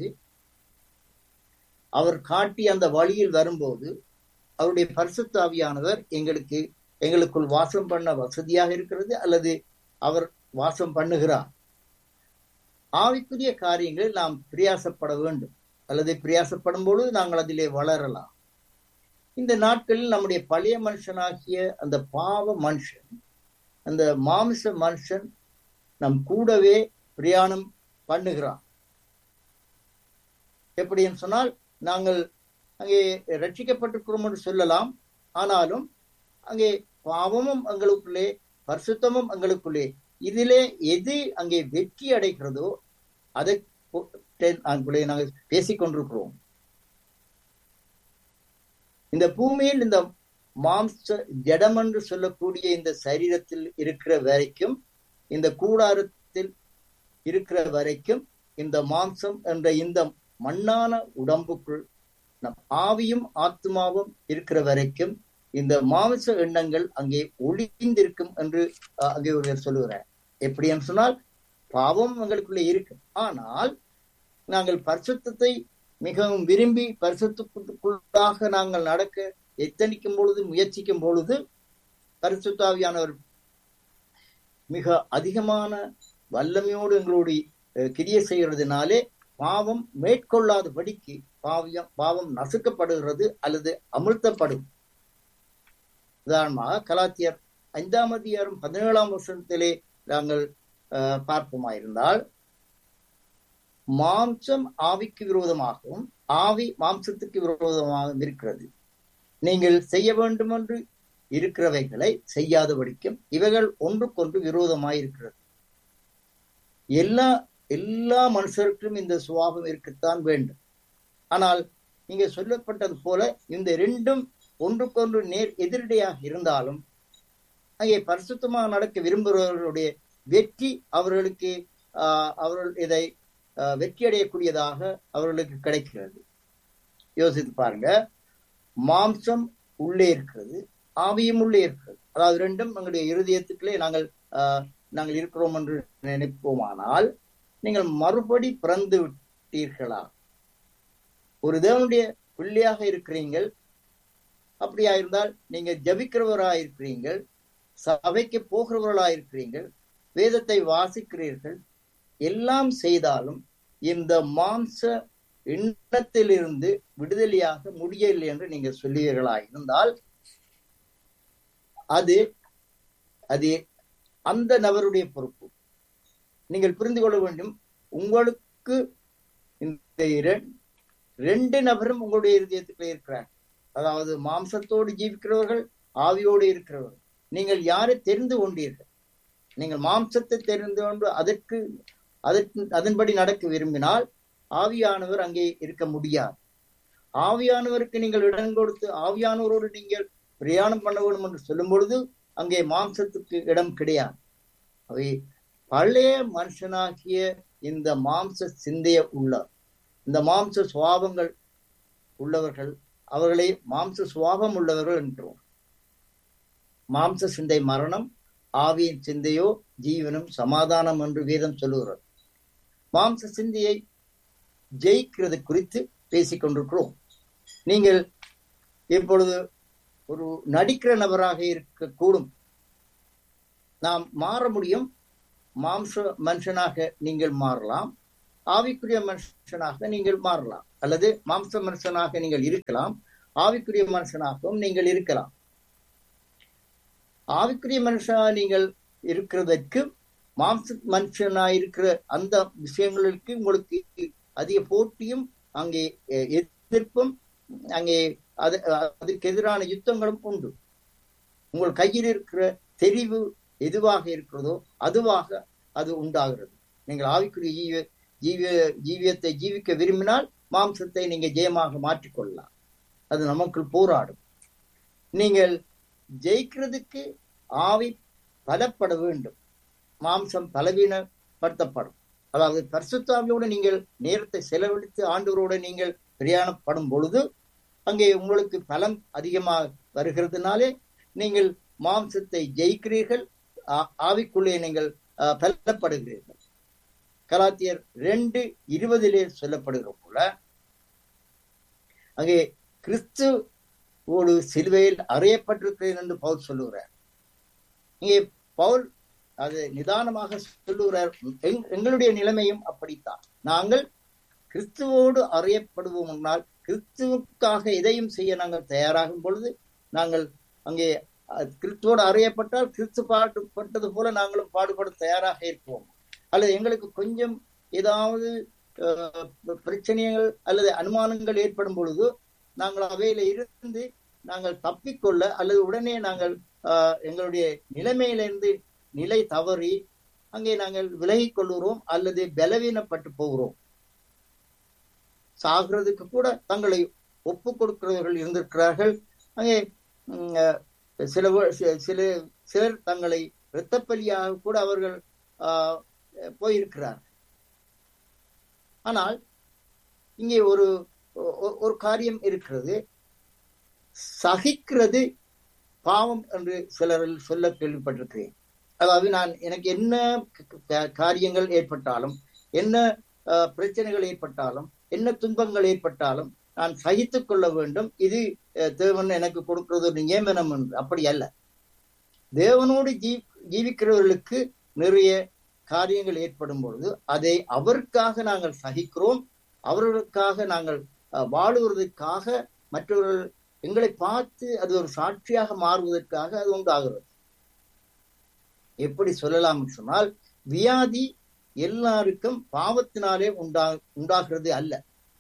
அவர் காட்டி அந்த வழியில் வரும்போது அவருடைய பரிசுத்தாவியானவர் எங்களுக்கு எங்களுக்குள் வாசம் பண்ண வசதியாக இருக்கிறது அல்லது அவர் வாசம் பண்ணுகிறார் ஆவிக்குரிய காரியங்களில் நாம் பிரியாசப்பட வேண்டும் அல்லது பிரியாசப்படும் பொழுது நாங்கள் அதிலே வளரலாம் இந்த நாட்களில் நம்முடைய பழைய மனுஷனாகிய அந்த பாவ மனுஷன் அந்த மாமிச மனுஷன் நம் கூடவே பிரயாணம் பண்ணுகிறான் எப்படின்னு சொன்னால் நாங்கள் அங்கே ரட்சிக்கப்பட்டிருக்கிறோம் என்று சொல்லலாம் ஆனாலும் அங்கே பாவமும் எங்களுக்குள்ளே பரிசுத்தமும் எங்களுக்குள்ளே இதிலே எது அங்கே வெற்றி அடைகிறதோ அதை நாங்கள் பேசிக் கொண்டிருக்கிறோம் இந்த பூமியில் இந்த மாம்ச ஜடம் என்று சொல்லக்கூடிய இந்த சரீரத்தில் இருக்கிற வரைக்கும் இந்த கூடாரத்தில் இருக்கிற வரைக்கும் இந்த மாம்சம் என்ற இந்த மண்ணான உடம்புக்குள் நம் ஆவியும் ஆத்மாவும் இருக்கிற வரைக்கும் இந்த மாமிச எண்ணங்கள் அங்கே ஒளிந்திருக்கும் என்று அங்கே ஒருவர் சொல்லுகிறார் எப்படி என்று சொன்னால் பாவம் எங்களுக்குள்ளே இருக்கு ஆனால் நாங்கள் பரிசுத்தத்தை மிகவும் விரும்பி பரிசுத்துக்குள்ளாக நாங்கள் நடக்க எத்தனிக்கும் பொழுது முயற்சிக்கும் பொழுது பரிசுத்தாவியானவர் மிக அதிகமான வல்லமையோடு எங்களுடைய கிரிய செய்கிறதுனாலே பாவம் மேற்கொள்ளாதபடிக்கு பாவியம் பாவம் நசுக்கப்படுகிறது அல்லது அமிழ்த்தப்படும் உதாரணமாக கலாத்தியர் ஐந்தாம் அதிகாரம் பதினேழாம் வருஷத்திலே நாங்கள் பார்ப்போமாயிருந்தால் மாம்சம் ஆவிக்கு விரோதமாகவும் ஆவி மாம்சத்துக்கு விரோதமாகவும் இருக்கிறது நீங்கள் செய்ய வேண்டும் என்று இருக்கிறவைகளை செய்யாதபடிக்கும் இவைகள் ஒன்றுக்கொன்று விரோதமாய் இருக்கிறது எல்லா எல்லா மனுஷருக்கும் இந்த சுவாபம் இருக்கத்தான் வேண்டும் ஆனால் நீங்க சொல்லப்பட்டது போல இந்த ரெண்டும் ஒன்றுக்கொன்று நேர் எதிரடையாக இருந்தாலும் அங்கே பரிசுத்தமாக நடக்க விரும்புகிறவர்களுடைய வெற்றி அவர்களுக்கு அவர்கள் இதை வெற்றி அடையக்கூடியதாக அவர்களுக்கு கிடைக்கிறது யோசித்து பாருங்க மாம்சம் உள்ளே இருக்கிறது ஆவியும் உள்ளே இருக்கிறது அதாவது ரெண்டும் எங்களுடைய இருதயத்துக்குள்ளே நாங்கள் நாங்கள் இருக்கிறோம் என்று நினைப்போமானால் நீங்கள் மறுபடி பிறந்து விட்டீர்களா ஒரு தேவனுடைய பிள்ளையாக இருக்கிறீங்கள் அப்படியா இருந்தால் நீங்க ஜபிக்கிறவராக இருக்கிறீங்கள் சபைக்கு போகிறவர்களாக இருக்கிறீர்கள் வேதத்தை வாசிக்கிறீர்கள் எல்லாம் செய்தாலும் இந்த மாம்ச எண்ணத்திலிருந்து விடுதலையாக முடியவில்லை என்று நீங்க சொல்லுவீர்களா இருந்தால் அது அது அந்த நபருடைய பொறுப்பு நீங்கள் புரிந்து கொள்ள வேண்டும் உங்களுக்கு இந்த ரெண்டு நபரும் உங்களுடைய இருதயத்துக்குள்ளே இருக்கிறார் அதாவது மாம்சத்தோடு ஜீவிக்கிறவர்கள் ஆவியோடு இருக்கிறவர்கள் நீங்கள் யாரை தெரிந்து கொண்டீர்கள் நீங்கள் மாம்சத்தை தெரிந்து கொண்டு அதற்கு அதற்கு அதன்படி நடக்க விரும்பினால் ஆவியானவர் அங்கே இருக்க முடியாது ஆவியானவருக்கு நீங்கள் இடம் கொடுத்து ஆவியானவரோடு நீங்கள் பிரயாணம் பண்ண வேண்டும் என்று சொல்லும் பொழுது அங்கே மாம்சத்துக்கு இடம் கிடையாது அவை பழைய மனுஷனாகிய இந்த மாம்ச சிந்தைய உள்ள இந்த மாம்ச சுவாபங்கள் உள்ளவர்கள் அவர்களை மாம்ச சுவாபம் உள்ளவர்கள் என்றோம் மாம்ச சிந்தை மரணம் ஆவியின் சிந்தையோ ஜீவனும் சமாதானம் என்று வேதம் சொல்லுகிறது மாம்ச சிந்தையை ஜெயிக்கிறது குறித்து பேசிக் கொண்டிருக்கிறோம் நீங்கள் இப்பொழுது ஒரு நடிக்கிற நபராக இருக்கக்கூடும் நாம் மாற முடியும் மாம்ச மனுஷனாக நீங்கள் மாறலாம் ஆவிக்குரிய மனுஷனாக நீங்கள் மாறலாம் அல்லது மாம்ச மனுஷனாக நீங்கள் இருக்கலாம் ஆவிக்குரிய மனுஷனாகவும் நீங்கள் இருக்கலாம் ஆவிக்குரிய மனுஷனா நீங்கள் இருக்கிறதற்கு மாம்ச மனுஷனா இருக்கிற அந்த விஷயங்களுக்கு உங்களுக்கு அதிக போட்டியும் அங்கே எதிர்ப்பும் அங்கே அது அதுக்கு எதிரான யுத்தங்களும் உண்டு உங்கள் கையில் இருக்கிற தெரிவு எதுவாக இருக்கிறதோ அதுவாக அது உண்டாகிறது நீங்கள் ஆவிக்குரிய ஜீவ ஜீவ ஜீவியத்தை ஜீவிக்க விரும்பினால் மாம்சத்தை நீங்க ஜெயமாக மாற்றிக்கொள்ளலாம் அது நமக்குள் போராடும் நீங்கள் ஜெயிக்கிறதுக்கு ஆவி பலப்பட வேண்டும் மாம்சம் பலவீனப்படுத்தப்படும் அதாவது பரிசுத்தாவியோடு நீங்கள் நேரத்தை செலவழித்து ஆண்டவரோடு நீங்கள் பிரயாணப்படும் பொழுது அங்கே உங்களுக்கு பலம் அதிகமாக வருகிறதுனாலே நீங்கள் மாம்சத்தை ஜெயிக்கிறீர்கள் ஆவிக்குள்ளே நீங்கள் பலப்படுகிறீர்கள் கலாத்தியர் ரெண்டு இருபதிலே சொல்லப்படுகிற போல அங்கே கிறிஸ்து ஒரு சிலுவையில் அறையப்பட்டிருக்கிறேன் என்று பவுல் சொல்லுகிறார் இங்கே பவுல் அது நிதானமாக சொல்லுகிறார் எங்களுடைய நிலைமையும் அப்படித்தான் நாங்கள் கிறிஸ்துவோடு அறியப்படுவோம் முன்னால் கிறிஸ்துவுக்காக எதையும் செய்ய நாங்கள் தயாராகும் பொழுது நாங்கள் அங்கே கிறிஸ்துவோடு அறியப்பட்டால் கிறிஸ்து பாடுபட்டது போல நாங்களும் பாடுபட தயாராக இருப்போம் அல்லது எங்களுக்கு கொஞ்சம் ஏதாவது பிரச்சனைகள் அல்லது அனுமானங்கள் ஏற்படும் பொழுது நாங்கள் அவையில இருந்து நாங்கள் தப்பிக்கொள்ள அல்லது உடனே நாங்கள் எங்களுடைய நிலைமையிலிருந்து நிலை தவறி அங்கே நாங்கள் விலகிக் கொள்கிறோம் அல்லது பலவீனப்பட்டு போகிறோம் சாகிறதுக்கு கூட தங்களை ஒப்பு கொடுக்கிறவர்கள் இருந்திருக்கிறார்கள் அங்கே சில சில சிலர் தங்களை இரத்தப்பலியாக கூட அவர்கள் போயிருக்கிறார் ஆனால் இங்கே ஒரு ஒரு காரியம் இருக்கிறது சகிக்கிறது பாவம் என்று சிலர் சொல்ல கேள்விப்பட்டிருக்கிறேன் அதாவது நான் எனக்கு என்ன காரியங்கள் ஏற்பட்டாலும் என்ன பிரச்சனைகள் ஏற்பட்டாலும் என்ன துன்பங்கள் ஏற்பட்டாலும் நான் சகித்துக் கொள்ள வேண்டும் இது தேவன் எனக்கு கொடுக்கிறது ஒரு நியமனம் என்று அப்படி அல்ல தேவனோடு ஜீ ஜீவிக்கிறவர்களுக்கு நிறைய காரியங்கள் ஏற்படும் பொழுது அதை அவருக்காக நாங்கள் சகிக்கிறோம் அவர்களுக்காக நாங்கள் வாழுவதற்காக மற்றவர்கள் எங்களை பார்த்து அது ஒரு சாட்சியாக மாறுவதற்காக அது உண்டாகிறது எப்படி சொல்லலாம் சொன்னால் வியாதி எல்லாருக்கும் பாவத்தினாலே உண்டா உண்டாகிறது அல்ல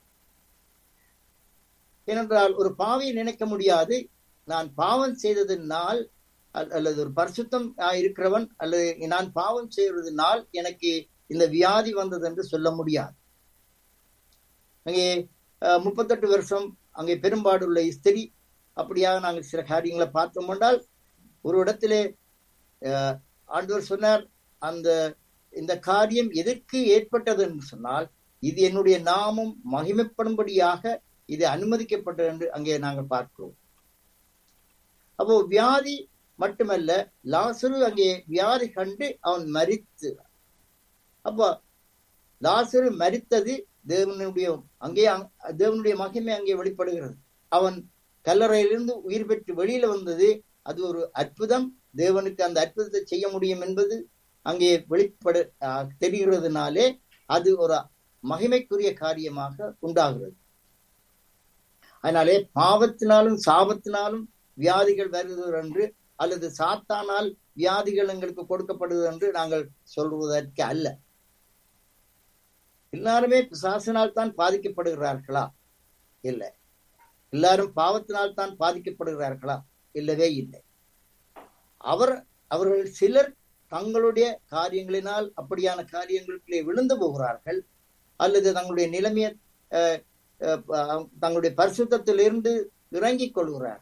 ஏனென்றால் ஒரு பாவியை நினைக்க முடியாது நான் பாவம் செய்ததினால் அல்லது ஒரு பரிசுத்தம் இருக்கிறவன் அல்லது நான் பாவம் செய்வதனால் எனக்கு இந்த வியாதி வந்தது என்று சொல்ல முடியாது அங்கே முப்பத்தெட்டு வருஷம் அங்கே பெரும்பாடுள்ள ஸ்திரி அப்படியாக நாங்கள் சில காரியங்களை பார்த்தோம் என்றால் ஒரு இடத்திலே ஆண்டவர் சொன்னார் அந்த இந்த காரியம் எதற்கு ஏற்பட்டது என்று சொன்னால் இது என்னுடைய நாமம் மகிமைப்படும்படியாக இது அனுமதிக்கப்பட்டது என்று அங்கே நாங்கள் பார்க்கிறோம் அப்போ வியாதி மட்டுமல்ல லாசரு அங்கே வியாதி கண்டு அவன் மறித்து அப்போ லாசரு மறித்தது தேவனுடைய அங்கே தேவனுடைய மகிமை அங்கே வெளிப்படுகிறது அவன் கல்லறையிலிருந்து உயிர் பெற்று வெளியில வந்தது அது ஒரு அற்புதம் தேவனுக்கு அந்த அற்புதத்தை செய்ய முடியும் என்பது அங்கே வெளிப்பட தெரிகிறதுனாலே அது ஒரு மகிமைக்குரிய காரியமாக உண்டாகிறது அதனாலே பாவத்தினாலும் சாபத்தினாலும் வியாதிகள் வருகிறது என்று அல்லது சாத்தானால் வியாதிகள் எங்களுக்கு கொடுக்கப்படுவது என்று நாங்கள் சொல்வதற்கு அல்ல எல்லாருமே பிசாசினால் தான் பாதிக்கப்படுகிறார்களா இல்லை எல்லாரும் பாவத்தினால் தான் பாதிக்கப்படுகிறார்களா இல்லவே இல்லை அவர் அவர்கள் சிலர் தங்களுடைய காரியங்களினால் அப்படியான காரியங்களுக்குள்ளே விழுந்து போகிறார்கள் அல்லது தங்களுடைய நிலைமையை தங்களுடைய பரிசுத்திலிருந்து இறங்கிக் கொள்கிறார்கள்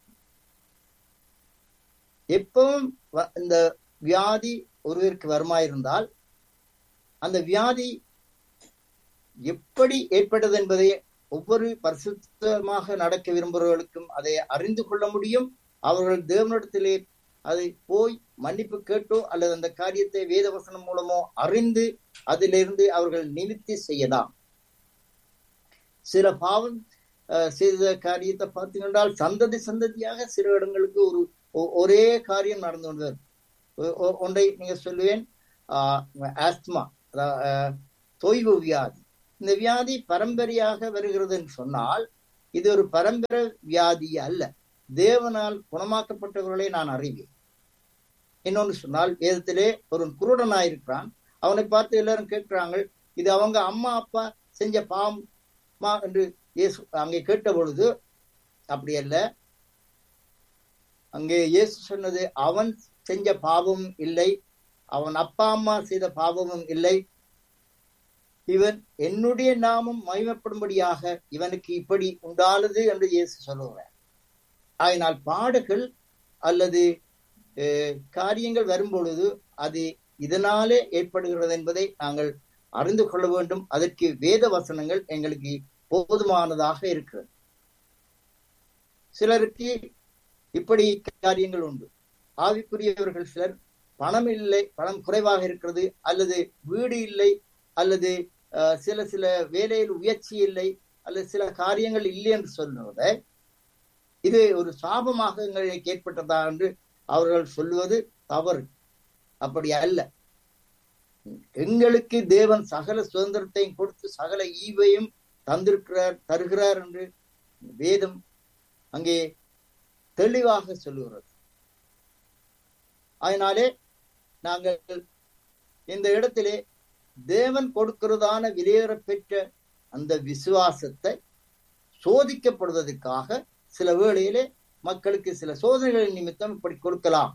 எப்பவும் இந்த வியாதி ஒருவருக்கு வருமாயிருந்தால் அந்த வியாதி எப்படி ஏற்பட்டது என்பதை ஒவ்வொரு பரிசுத்தமாக நடக்க விரும்புகிறவர்களுக்கும் அதை அறிந்து கொள்ள முடியும் அவர்கள் தேவனிடத்திலே அதை போய் மன்னிப்பு கேட்டோ அல்லது அந்த காரியத்தை வேத வசனம் மூலமோ அறிந்து அதிலிருந்து அவர்கள் நிமித்தி செய்யலாம் சில பாவம் அஹ், செய்த காரியத்தை பார்த்தீங்கன்றால் சந்ததி சந்ததியாக சில இடங்களுக்கு ஒரு ஒ- ஒரே காரியம் நடந்து கொண்டு வரும். ஒ- ஒ- ஒன்றை நீங்க சொல்லுவேன் ஆஸ்துமா தொய்வு வியாதி இந்த வியாதி பரம்பரையாக வருகிறது என்று சொன்னால் இது ஒரு பரம்பரை வியாதி அல்ல தேவனால் குணமாக்கப்பட்டவர்களை நான் அறிவேன் இன்னொன்று சொன்னால் வேதத்திலே ஒரு குருடனாயிருக்கிறான் அவனை பார்த்து எல்லாரும் கேட்கிறாங்க இது அவங்க அம்மா அப்பா செஞ்ச பாவமா என்று இயேசு அங்கே கேட்ட பொழுது அப்படி அல்ல அங்கே இயேசு சொன்னது அவன் செஞ்ச பாவமும் இல்லை அவன் அப்பா அம்மா செய்த பாவமும் இல்லை இவன் என்னுடைய நாமம் மகிமைப்படும்படியாக இவனுக்கு இப்படி உண்டானது என்று இயேசு சொல்லுகிறார் ஆயினால் பாடுகள் அல்லது அஹ், காரியங்கள் வரும்பொழுது அது இதனாலே ஏற்படுகிறது என்பதை நாங்கள் அறிந்து கொள்ள வேண்டும் அதற்கு வேத வசனங்கள் எங்களுக்கு போதுமானதாக இருக்கிறது சிலருக்கு இப்படி காரியங்கள் உண்டு ஆவிக்குரியவர்கள் சிலர் பணம் இல்லை பணம் குறைவாக இருக்கிறது அல்லது வீடு இல்லை அல்லது அஹ், சில சில வேலையில் உயர்ச்சி இல்லை அல்லது சில காரியங்கள் இல்லை என்று சொல்லுவதை இது ஒரு சாபமாக எங்களுக்கு ஏற்பட்டதா என்று அவர்கள் சொல்லுவது தவறு அப்படி அல்ல எங்களுக்கு தேவன் சகல சுதந்திரத்தையும் கொடுத்து சகல ஈவையும் தந்திருக்கிறார் தருகிறார் என்று வேதம் அங்கே தெளிவாக சொல்லுகிறது அதனாலே நாங்கள் இந்த இடத்திலே தேவன் கொடுக்கிறதான வெளியேற பெற்ற அந்த விசுவாசத்தை சோதிக்கப்படுவதற்காக சில வேளையிலே மக்களுக்கு சில சோதனைகளின் நிமித்தம் இப்படி கொடுக்கலாம்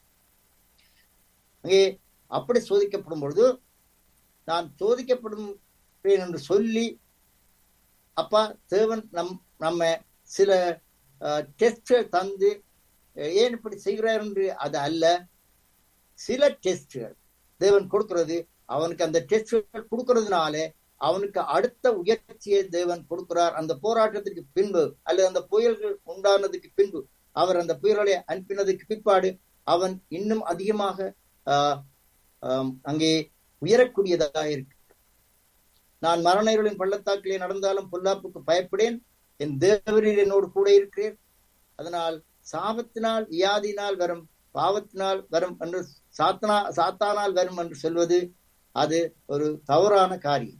அங்கே அப்படி சோதிக்கப்படும் பொழுது நான் சோதிக்கப்படும் என்று சொல்லி அப்பா தேவன் நம் நம்ம சில டெஸ்ட் தந்து அஹ், ஏன் இப்படி செய்கிறார் என்று அது அல்ல சில டெஸ்ட்கள் தேவன் கொடுக்கிறது அவனுக்கு அந்த டெஸ்ட்கள் கொடுக்கறதுனால அவனுக்கு அடுத்த உயர்ச்சியை தேவன் கொடுக்கிறார் அந்த போராட்டத்துக்கு பின்பு அல்லது அந்த புயல்கள் உண்டானதுக்கு பின்பு அவர் அந்த புயல்களை அனுப்பினதுக்கு பிற்பாடு அவன் இன்னும் அதிகமாக ஆஹ், ஆம், அங்கே உயரக்கூடியதாக இருக்கு நான் மரண இருளின் பள்ளத்தாக்கிலே நடந்தாலும் பொல்லாப்புக்கு பயப்படேன் என் தேவரில் என்னோடு கூட இருக்கிறேன் அதனால் சாபத்தினால் வியாதினால் வரும் பாவத்தினால் வரும் என்று சாத்தனா சாத்தானால் வரும் என்று சொல்வது அது ஒரு தவறான காரியம்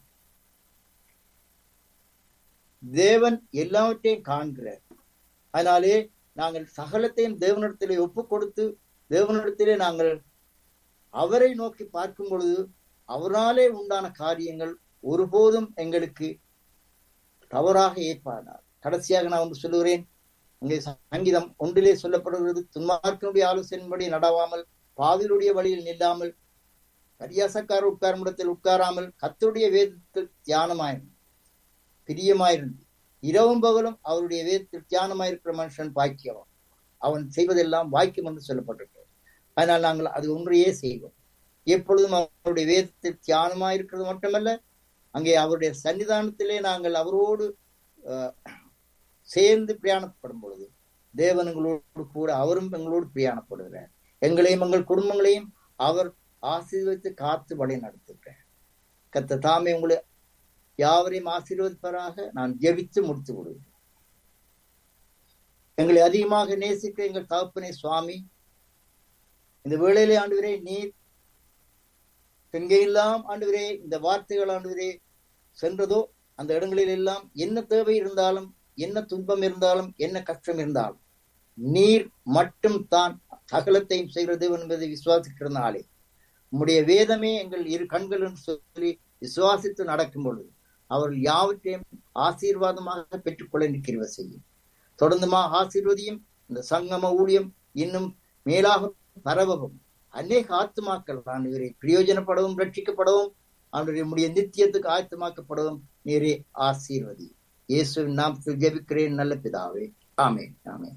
தேவன் எல்லாவற்றையும் காண்கிறார் அதனாலே நாங்கள் சகலத்தையும் தேவனிடத்திலே ஒப்பு கொடுத்து தேவனிடத்திலே நாங்கள் அவரை நோக்கி பார்க்கும் பொழுது அவராலே உண்டான காரியங்கள் ஒருபோதும் எங்களுக்கு தவறாக ஏற்பாடார் கடைசியாக நான் ஒன்று சொல்லுகிறேன் இங்கே சங்கீதம் ஒன்றிலே சொல்லப்படுகிறது துன்மார்க்கனுடைய ஆலோசனைப்படி நடவாமல் பாவிலுடைய வழியில் நில்லாமல் பரியாசக்கார உட்காரும் இடத்தில் உட்காராமல் கத்தருடைய வேதத்தில் தியானமாயிருந்து பிரியமாயிருந்து இரவும் பகலும் அவருடைய வேதத்தில் தியானமாயிருக்கிற மனுஷன் பாக்கியவன் அவன் செய்வதெல்லாம் வாக்கியம் என்று சொல்லப்பட்டிருக்கிறது அதனால் நாங்கள் அது ஒன்றையே செய்வோம் எப்பொழுதும் அவருடைய வேதத்தில் தியானமாயிருக்கிறது மட்டுமல்ல அங்கே அவருடைய சன்னிதானத்திலே நாங்கள் அவரோடு அஹ், சேர்ந்து பிரயாணப்படும் பொழுது தேவன் எங்களோடு கூட அவரும் எங்களோடு பிரயாணப்படுகிறார் எங்களையும் எங்கள் குடும்பங்களையும் அவர் ஆசீர்வதித்து காத்து வழி நடத்துகிறார் கத்த தாமே உங்களை யாவரையும் ஆசீர்வதிப்பதாக நான் ஜெபித்து முடித்து விடுவேன் எங்களை அதிகமாக நேசிக்க எங்கள் தகப்பனே சுவாமி இந்த வேளையிலே ஆண்டுகிறே நீர் எங்கெல்லாம் ஆண்டுகிறே இந்த வார்த்தைகள் ஆண்டுகிறே சென்றதோ அந்த இடங்களில் எல்லாம் என்ன தேவை இருந்தாலும் என்ன துன்பம் இருந்தாலும் என்ன கஷ்டம் இருந்தாலும் நீர் மட்டும் தான் சகலத்தையும் செய்கிற தேவன் என்பதை விசுவாசிக்கிறதுனாலே உம்முடைய வேதமே எங்கள் இரு கண்கள் என்று சொல்லி விசுவாசித்து நடக்கும் பொழுது அவர்கள் யாவற்றையும் ஆசீர்வாதமாக பெற்றுக்கொள்ள நிற்கிறவ செய்யும் தொடர்ந்துமா ஆசீர்வதியும் இந்த சங்கம ஊழியம் இன்னும் மேலாக பரவவும் அநேக ஆத்துமாக்கள் நான் இவரை பிரயோஜனப்படவும் ரட்சிக்கப்படவும் அவருடைய முடிய நித்தியத்துக்கு ஆயத்தமாக்கப்படவும் நேரே ஆசீர்வதி இயேசுவின் நாமத்தில் ஜெபிக்கிறேன் நல்ல பிதாவே ஆமென் ஆமென்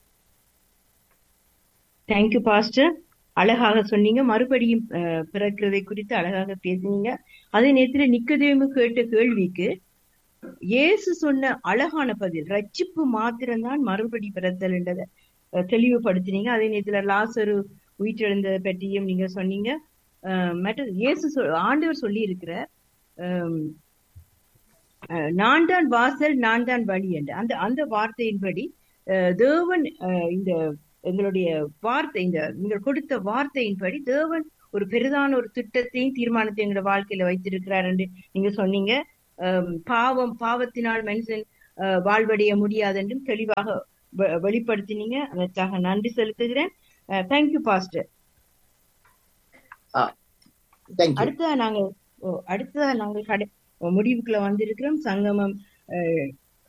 தேங்க்யூ பாஸ்டர் அழகாக சொன்னீங்க மறுபடியும் அஹ், பிறக்கிறதை குறித்து அழகாக பேசுனீங்க அதே நேரத்துல நிக்கதேமு கேட்ட கேள்விக்கு இயேசு சொன்ன அழகான பதில் ரட்சிப்பு மாத்திரம்தான் மறுபடி பிறத்தல் என்றத அஹ், தெளிவுபடுத்தினீங்க அதே நேரத்துல லாசரு உயிர்த்தெழுந்ததை பற்றியும் நீங்க சொன்னீங்க அஹ், மற்றது இயேசு சொல்- ஆண்டவர் சொல்லி இருக்கிற நான் தான் வாசல் நான் தான் வழி என்று அந்த அந்த வார்த்தையின்படி அஹ், தேவன் அஹ், இந்த எங்களுடைய வார்த்தை இந்த நீங்கள் கொடுத்த வார்த்தையின்படி தேவன் ஒரு பெரிதான ஒரு திட்டத்தையும் தீர்மானத்தையும் எங்களோட வாழ்க்கையில வைத்திருக்கிறார் என்று நீங்க சொன்னீங்க அஹ், பாவம் பாவத்தினால் மனுஷன் அஹ், வாழ்வடைய முடியாது என்றும் தெளிவாக வெ- வெளிப்படுத்தினீங்க அதற்காக நன்றி செலுத்துகிறேன் தேங்க்யூ பாஸ்டர் தேங்க்யூ அடுத்ததா நாங்க ஓ, அடுத்ததா நாங்கள் கடை முடிவுக்குள்ள வந்திருக்கிறோம் சங்கமம் அஹ்,